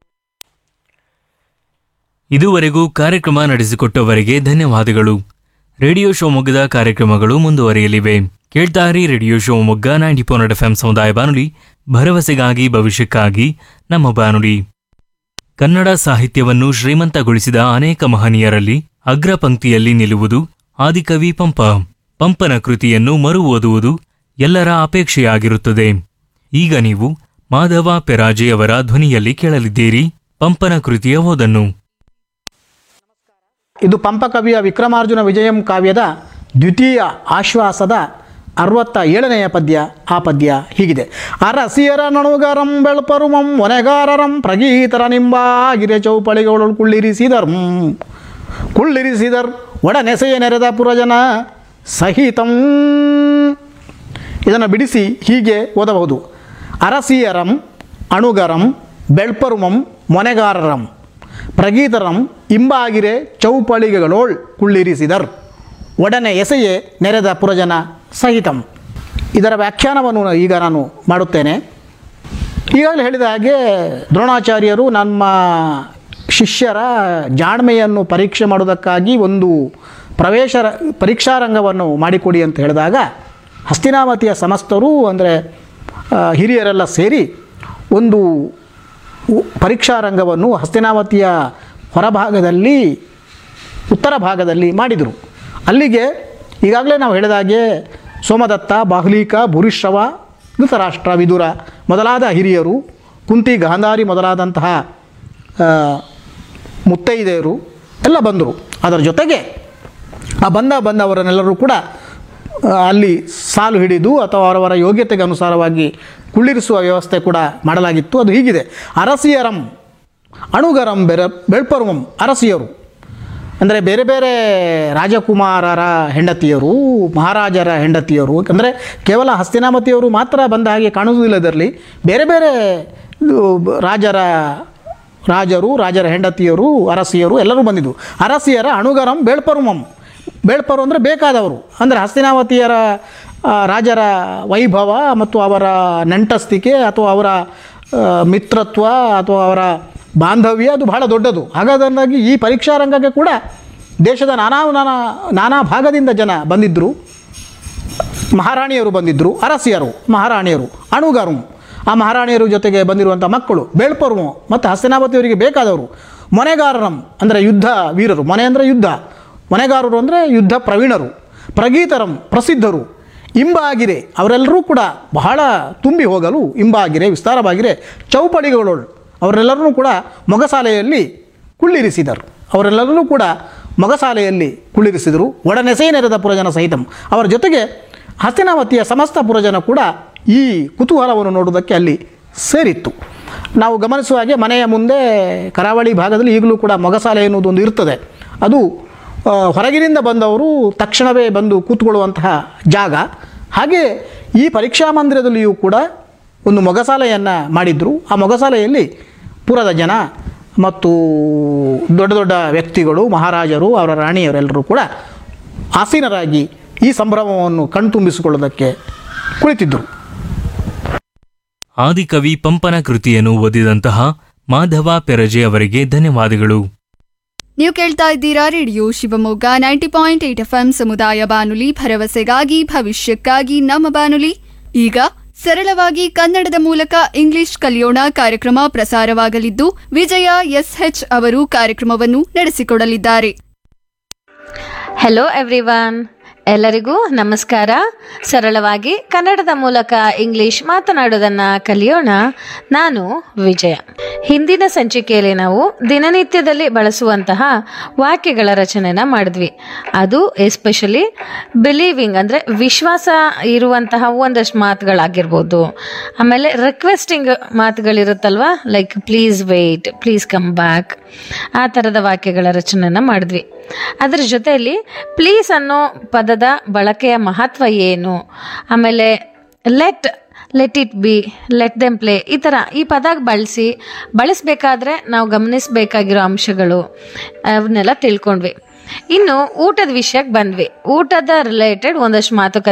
S6: ಇದುವರೆಗೂ ಕಾರ್ಯಕ್ರಮ ನಡೆಸಿಕೊಟ್ಟವರಿಗೆ ಧನ್ಯವಾದಗಳು ರೇಡಿಯೋ ಶಿವಮೊಗ್ಗದ ಕಾರ್ಯಕ್ರಮಗಳು ಮುಂದುವರಿಯಲಿವೆ ಕೇಳ್ತಾರಿ radio Shivamogga ninety four F M ಸಮುದಾಯ ಬಾನುಲಿ ಭರವಸೆಗಾಗಿ ಭವಿಷ್ಯಕ್ಕಾಗಿ ನಮ್ಮ ಬಾನುಲಿ ಕನ್ನಡ ಸಾಹಿತ್ಯವನ್ನು ಶ್ರೀಮಂತಗೊಳಿಸಿದ ಅನೇಕ ಮಹನೀಯರಲ್ಲಿ ಅಗ್ರ ಪಂಕ್ತಿಯಲ್ಲಿ ನಿಲ್ಲುವುದು ಆದಿಕವಿ ಪಂಪ ಪಂಪನ ಕೃತಿಯನ್ನು ಮರು ಓದುವುದು ಎಲ್ಲರ ಅಪೇಕ್ಷೆಯಾಗಿರುತ್ತದೆ ಈಗ ನೀವು ಮಾಧವ ಪೆರಾಜೆ ಅವರ ಧ್ವನಿಯಲ್ಲಿ ಕೇಳಲಿದ್ದೀರಿ ಪಂಪನ ಕೃತಿಯ ಓದನ್ನು
S8: ಇದು ಪಂಪಕವಿಯ ವಿಕ್ರಮಾರ್ಜುನ ವಿಜಯಂ ಕಾವ್ಯದ ದ್ವಿತೀಯ ಆಶ್ವಾಸದ ಅರವತ್ತ ಏಳನೆಯ ಪದ್ಯ ಆ ಪದ್ಯ ಹೀಗಿದೆ ಅರಸಿಯರ ನಣುಗರಂ ಬೆಳ್ಪರುಮಂ ಒನೆಗಾರರಂ ಪ್ರಗೀತರ ನಿಂಬಾಗಿರೆ ಚೌಪಳಿಗಳು ಕುಳ್ಳಿರಿಸಿದರ್ ಕುಳ್ಳಿರಿಸಿದರ್ ಒಡನೆಸೆಯ ನೆರೆದ ಪುರಜನ ಸಹಿತಂ ಇದನ್ನು ಬಿಡಿಸಿ ಹೀಗೆ ಓದಬಹುದು ಅರಸಿಯರಂ ಅಣುಗರಂ ಬೆಳ್ಪರುಮಂ ಮೊನೆಗಾರರಂ ಪ್ರಗೀತರಂ ಇಂಬಾಗಿರೆ ಚೌಪಳಿಗೆಗಳೋಳ್ ಕುಳ್ಳಿರಿಸಿದರ್ ಒಡನೆ ಎಸೆಯೇ ನೆರೆದ ಪುರಜನ ಸಹಿತಂ ಇದರ ವ್ಯಾಖ್ಯಾನವನ್ನು ಈಗ ನಾನು ಮಾಡುತ್ತೇನೆ ಈಗಾಗಲೇ ಹೇಳಿದ ಹಾಗೆ ದ್ರೋಣಾಚಾರ್ಯರು ನಮ್ಮ ಶಿಷ್ಯರ ಜಾಣ್ಮೆಯನ್ನು ಪರೀಕ್ಷೆ ಮಾಡೋದಕ್ಕಾಗಿ ಒಂದು ಪ್ರವೇಶ ರ- ಪರೀಕ್ಷಾ ರಂಗವನ್ನು ಮಾಡಿಕೊಡಿ ಅಂತ ಹೇಳಿದಾಗ ಹಸ್ತಿನಾವತಿಯ ಸಮಸ್ತರು ಅಂದರೆ ಹಿರಿಯರೆಲ್ಲ ಸೇರಿ ಒಂದು ಉ- ಪರೀಕ್ಷಾ ರಂಗವನ್ನು ಹಸ್ತಿನಾವತಿಯ ಹೊರಭಾಗದಲ್ಲಿ ಉತ್ತರ ಭಾಗದಲ್ಲಿ ಮಾಡಿದರು ಅಲ್ಲಿಗೆ ಈಗಾಗಲೇ ನಾವು ಹೇಳಿದ ಹಾಗೆ ಸೋಮದತ್ತ ಬಾಹ್ಲೀಕ ಭೂರಿಶ್ರವ ಧೃತರಾಷ್ಟ್ರ ವಿದುರ ಮೊದಲಾದ ಹಿರಿಯರು ಕುಂತಿ ಗಾಂಧಾರಿ ಮೊದಲಾದಂತಹ ಆ, ಮುತ್ತೈದೆಯರು ಎಲ್ಲ ಬಂದರು ಅದರ ಜೊತೆಗೆ ಆ ಬಂದ ಬಂದವರನ್ನೆಲ್ಲರೂ ಕೂಡ ಆ, ಅಲ್ಲಿ ಸಾಲು ಹಿಡಿದು ಅಥವಾ ಅವರವರ ಯೋಗ್ಯತೆಗೆ ಅನುಸಾರವಾಗಿ ಕುಳ್ಳಿರಿಸುವ ವ್ಯವಸ್ಥೆ ಕೂಡ ಮಾಡಲಾಗಿತ್ತು ಅದು ಹೀಗಿದೆ ಅರಸಿಯರಂ ಅಣುಗರಂ ಬೆರ ಬೆಳ್ಪರುಮಂ ಅರಸಿಯರು ಅಂದರೆ ಬೇರೆ ಬೇರೆ ರಾಜಕುಮಾರರ ಹೆಂಡತಿಯರು ಮಹಾರಾಜರ ಹೆಂಡತಿಯರು ಅಂದರೆ ಕೇವಲ ಹಸ್ತಿನಾಮತಿಯವರು ಮಾತ್ರ ಬಂದ ಹಾಗೆ ಕಾಣುವುದಿಲ್ಲ ಇದರಲ್ಲಿ ಬೇರೆ ಬೇರೆ ಇದು ಬ- ರಾಜರ ರಾಜರು ರಾಜರ ಹೆಂಡತಿಯರು ಅರಸಿಯರು ಎಲ್ಲರೂ ಬಂದಿದ್ದು ಅರಸಿಯರ ಅಣುಗರಂ ಬೇಳ್ಪರುಮಂ ಬೇಳ್ಪರು ಅಂದರೆ ಬೇಕಾದವರು ಅಂದರೆ ಹಸ್ತಿನಾವತಿಯರ ಆ, ರಾಜರ ವೈಭವ ಮತ್ತು ಅವರ ನಂಟಸ್ತಿಕೆ ಅಥವಾ ಅವರ ಆ, ಮಿತ್ರತ್ವ ಅಥವಾ ಅವರ ಬಾಂಧವ್ಯ ಅದು ಬಹಳ ದೊಡ್ಡದು ಹಾಗಾದಾಗಿ ಈ ಪರೀಕ್ಷಾ ರಂಗಕ್ಕೆ ಕೂಡ ದೇಶದ ನಾನಾ ನಾನಾ ನಾನಾ ಭಾಗದಿಂದ ಜನ ಬಂದಿದ್ದರು ಮಹಾರಾಣಿಯರು ಬಂದಿದ್ದರು ಅರಸಿಯರು ಮಹಾರಾಣಿಯರು ಅಣುಗಾರು ಆ ಮಹಾರಾಣಿಯರ ಜೊತೆಗೆ ಬಂದಿರುವಂಥ ಮಕ್ಕಳು ಬೇಳ್ಪರು ಮತ್ತು ಹಸ್ತಿನಾವತಿಯವರಿಗೆ ಬೇಕಾದವರು ಮೊನೆಗಾರರಂ ಅಂದರೆ ಯುದ್ಧ ವೀರರು ಮೊನೆ ಅಂದರೆ ಯುದ್ಧ ಮೊನೆಗಾರರು ಅಂದರೆ ಯುದ್ಧ ಪ್ರವೀಣರು ಪ್ರಗೀತರಂ ಪ್ರಸಿದ್ಧರು ಇಂಬಾಗಿರೆ ಅವರೆಲ್ಲರೂ ಕೂಡ ಬಹಳ ತುಂಬಿ ಹೋಗಲು ಇಂಬಾಗಿರೆ ವಿಸ್ತಾರವಾಗಿರೆ ಚೌಪಡಿಗಳು ಅವರೆಲ್ಲರೂ ಕೂಡ ಮೊಗಸಾಲೆಯಲ್ಲಿ ಕುಳ್ಳಿರಿಸಿದರು ಅವರೆಲ್ಲರೂ ಕೂಡ ಮೊಗಸಾಲೆಯಲ್ಲಿ ಕುಳ್ಳಿರಿಸಿದರು ಒಡನೆಸೆ ನೆರೆದ ಪುರಜನ ಸಹಿತಂ ಅವರ ಜೊತೆಗೆ ಹಸ್ತಿನಾವತಿಯ ಸಮಸ್ತ ಪುರಜನ ಕೂಡ ಈ ಕುತೂಹಲವನ್ನು ನೋಡುವುದಕ್ಕೆ ಅಲ್ಲಿ ಸೇರಿತ್ತು ನಾವು ಗಮನಿಸುವ ಹಾಗೆ ಮನೆಯ ಮುಂದೆ ಕರಾವಳಿ ಭಾಗದಲ್ಲಿ ಈಗಲೂ ಕೂಡ ಮೊಗಸಾಲೆ ಎನ್ನುವುದು ಒಂದು ಇರ್ತದೆ ಅದು ಆ, ಹೊರಗಿನಿಂದ ಬಂದವರು ತಕ್ಷಣವೇ ಬಂದು ಕೂತ್ಕೊಳ್ಳುವಂತಹ ಜಾಗ ಹಾಗೆ ಈ ಪರೀಕ್ಷಾ ಮಂದಿರದಲ್ಲಿಯೂ ಕೂಡ ಒಂದು ಮೊಗಸಾಲೆಯನ್ನು ಮಾಡಿದ್ರು ಆ ಮೊಗಸಾಲೆಯಲ್ಲಿ ಪುರದ ಜನ ಮತ್ತು ದೊಡ್ಡ ದೊಡ್ಡ ವ್ಯಕ್ತಿಗಳು ಮಹಾರಾಜರು ಅವರ ರಾಣಿಯರೆಲ್ಲರೂ ಕೂಡ ಆಸೀನರಾಗಿ ಈ ಸಂಭ್ರಮವನ್ನು ಕಣ್ತುಂಬಿಸಿಕೊಳ್ಳೋದಕ್ಕೆ ಕುಳಿತಿದ್ದರು
S6: ಆದಿಕವಿ ಪಂಪನ ಕೃತಿಯನ್ನು ಓದಿದಂತಹ ಮಾಧವ ಪೆರಜೆ ಅವರಿಗೆ ಧನ್ಯವಾದಗಳು
S9: ನೀವು ಕೇಳ್ತಾ ಇದ್ದೀರಾ radio Shivamogga ninety point eight F ಸಮುದಾಯ ಬಾನುಲಿ ಭರವಸೆಗಾಗಿ ಭವಿಷ್ಯಕ್ಕಾಗಿ ನಮ್ಮ ಬಾನುಲಿ ಈಗ ಸರಳವಾಗಿ ಕನ್ನಡದ ಮೂಲಕ ಇಂಗ್ಲಿಷ್ ಕಲಿಯೋಣ ಕಾರ್ಯಕ್ರಮ ಪ್ರಸಾರವಾಗಲಿದ್ದು ವಿಜಯ ಎಸ್ಎಚ್ ಅವರು ಕಾರ್ಯಕ್ರಮವನ್ನು ನಡೆಸಿಕೊಡಲಿದ್ದಾರೆ
S10: ಹೆಲೋ ಎವ್ರಿವನ್ ಎಲ್ಲರಿಗೂ ನಮಸ್ಕಾರ ಸರಳವಾಗಿ ಕನ್ನಡದ ಮೂಲಕ ಇಂಗ್ಲಿಷ್ ಮಾತನಾಡೋದನ್ನ ಕಲಿಯೋಣ ನಾನು ವಿಜಯ ಹಿಂದಿನ ಸಂಚಿಕೆಯಲ್ಲಿ ನಾವು ದಿನನಿತ್ಯದಲ್ಲಿ ಬಳಸುವಂತಹ ವಾಕ್ಯಗಳ ರಚನೆನ ಮಾಡಿದ್ವಿ ಅದು ಎಸ್ಪೆಷಲಿ ಬಿಲೀವಿಂಗ್ ಅಂದರೆ ವಿಶ್ವಾಸ ಇರುವಂತಹ ಒಂದಷ್ಟು ಮಾತುಗಳಾಗಿರ್ಬೋದು ಆಮೇಲೆ ರಿಕ್ವೆಸ್ಟಿಂಗ್ ಮಾತುಗಳಿರುತ್ತಲ್ವಾ like please wait please come back ಆ ಥರದ ವಾಕ್ಯಗಳ ರಚನೆನ ಮಾಡಿದ್ವಿ ಅದರ ಜೊತೆಯಲ್ಲಿ ಪ್ಲೀಸ್ ಅನ್ನೋ ಪದದ ಬಳಕೆಯ ಮಹತ್ವ ಏನು ಆಮೇಲೆ let let it be let them play ಈ ಥರ ಈ ಪದ ಬಳಸಿ ಬಳಸಬೇಕಾದ್ರೆ ನಾವು ಗಮನಿಸಬೇಕಾಗಿರೋ ಅಂಶಗಳು ಅವನ್ನೆಲ್ಲ ತಿಳ್ಕೊಂಡ್ವಿ ಇನ್ನು ಊಟದ ವಿಷಯಕ್ಕೆ ಬಂದ್ವಿ ಊಟದ ರಿಲೇಟೆಡ್ ಒಂದಷ್ಟು ಮಾತುಕತೆ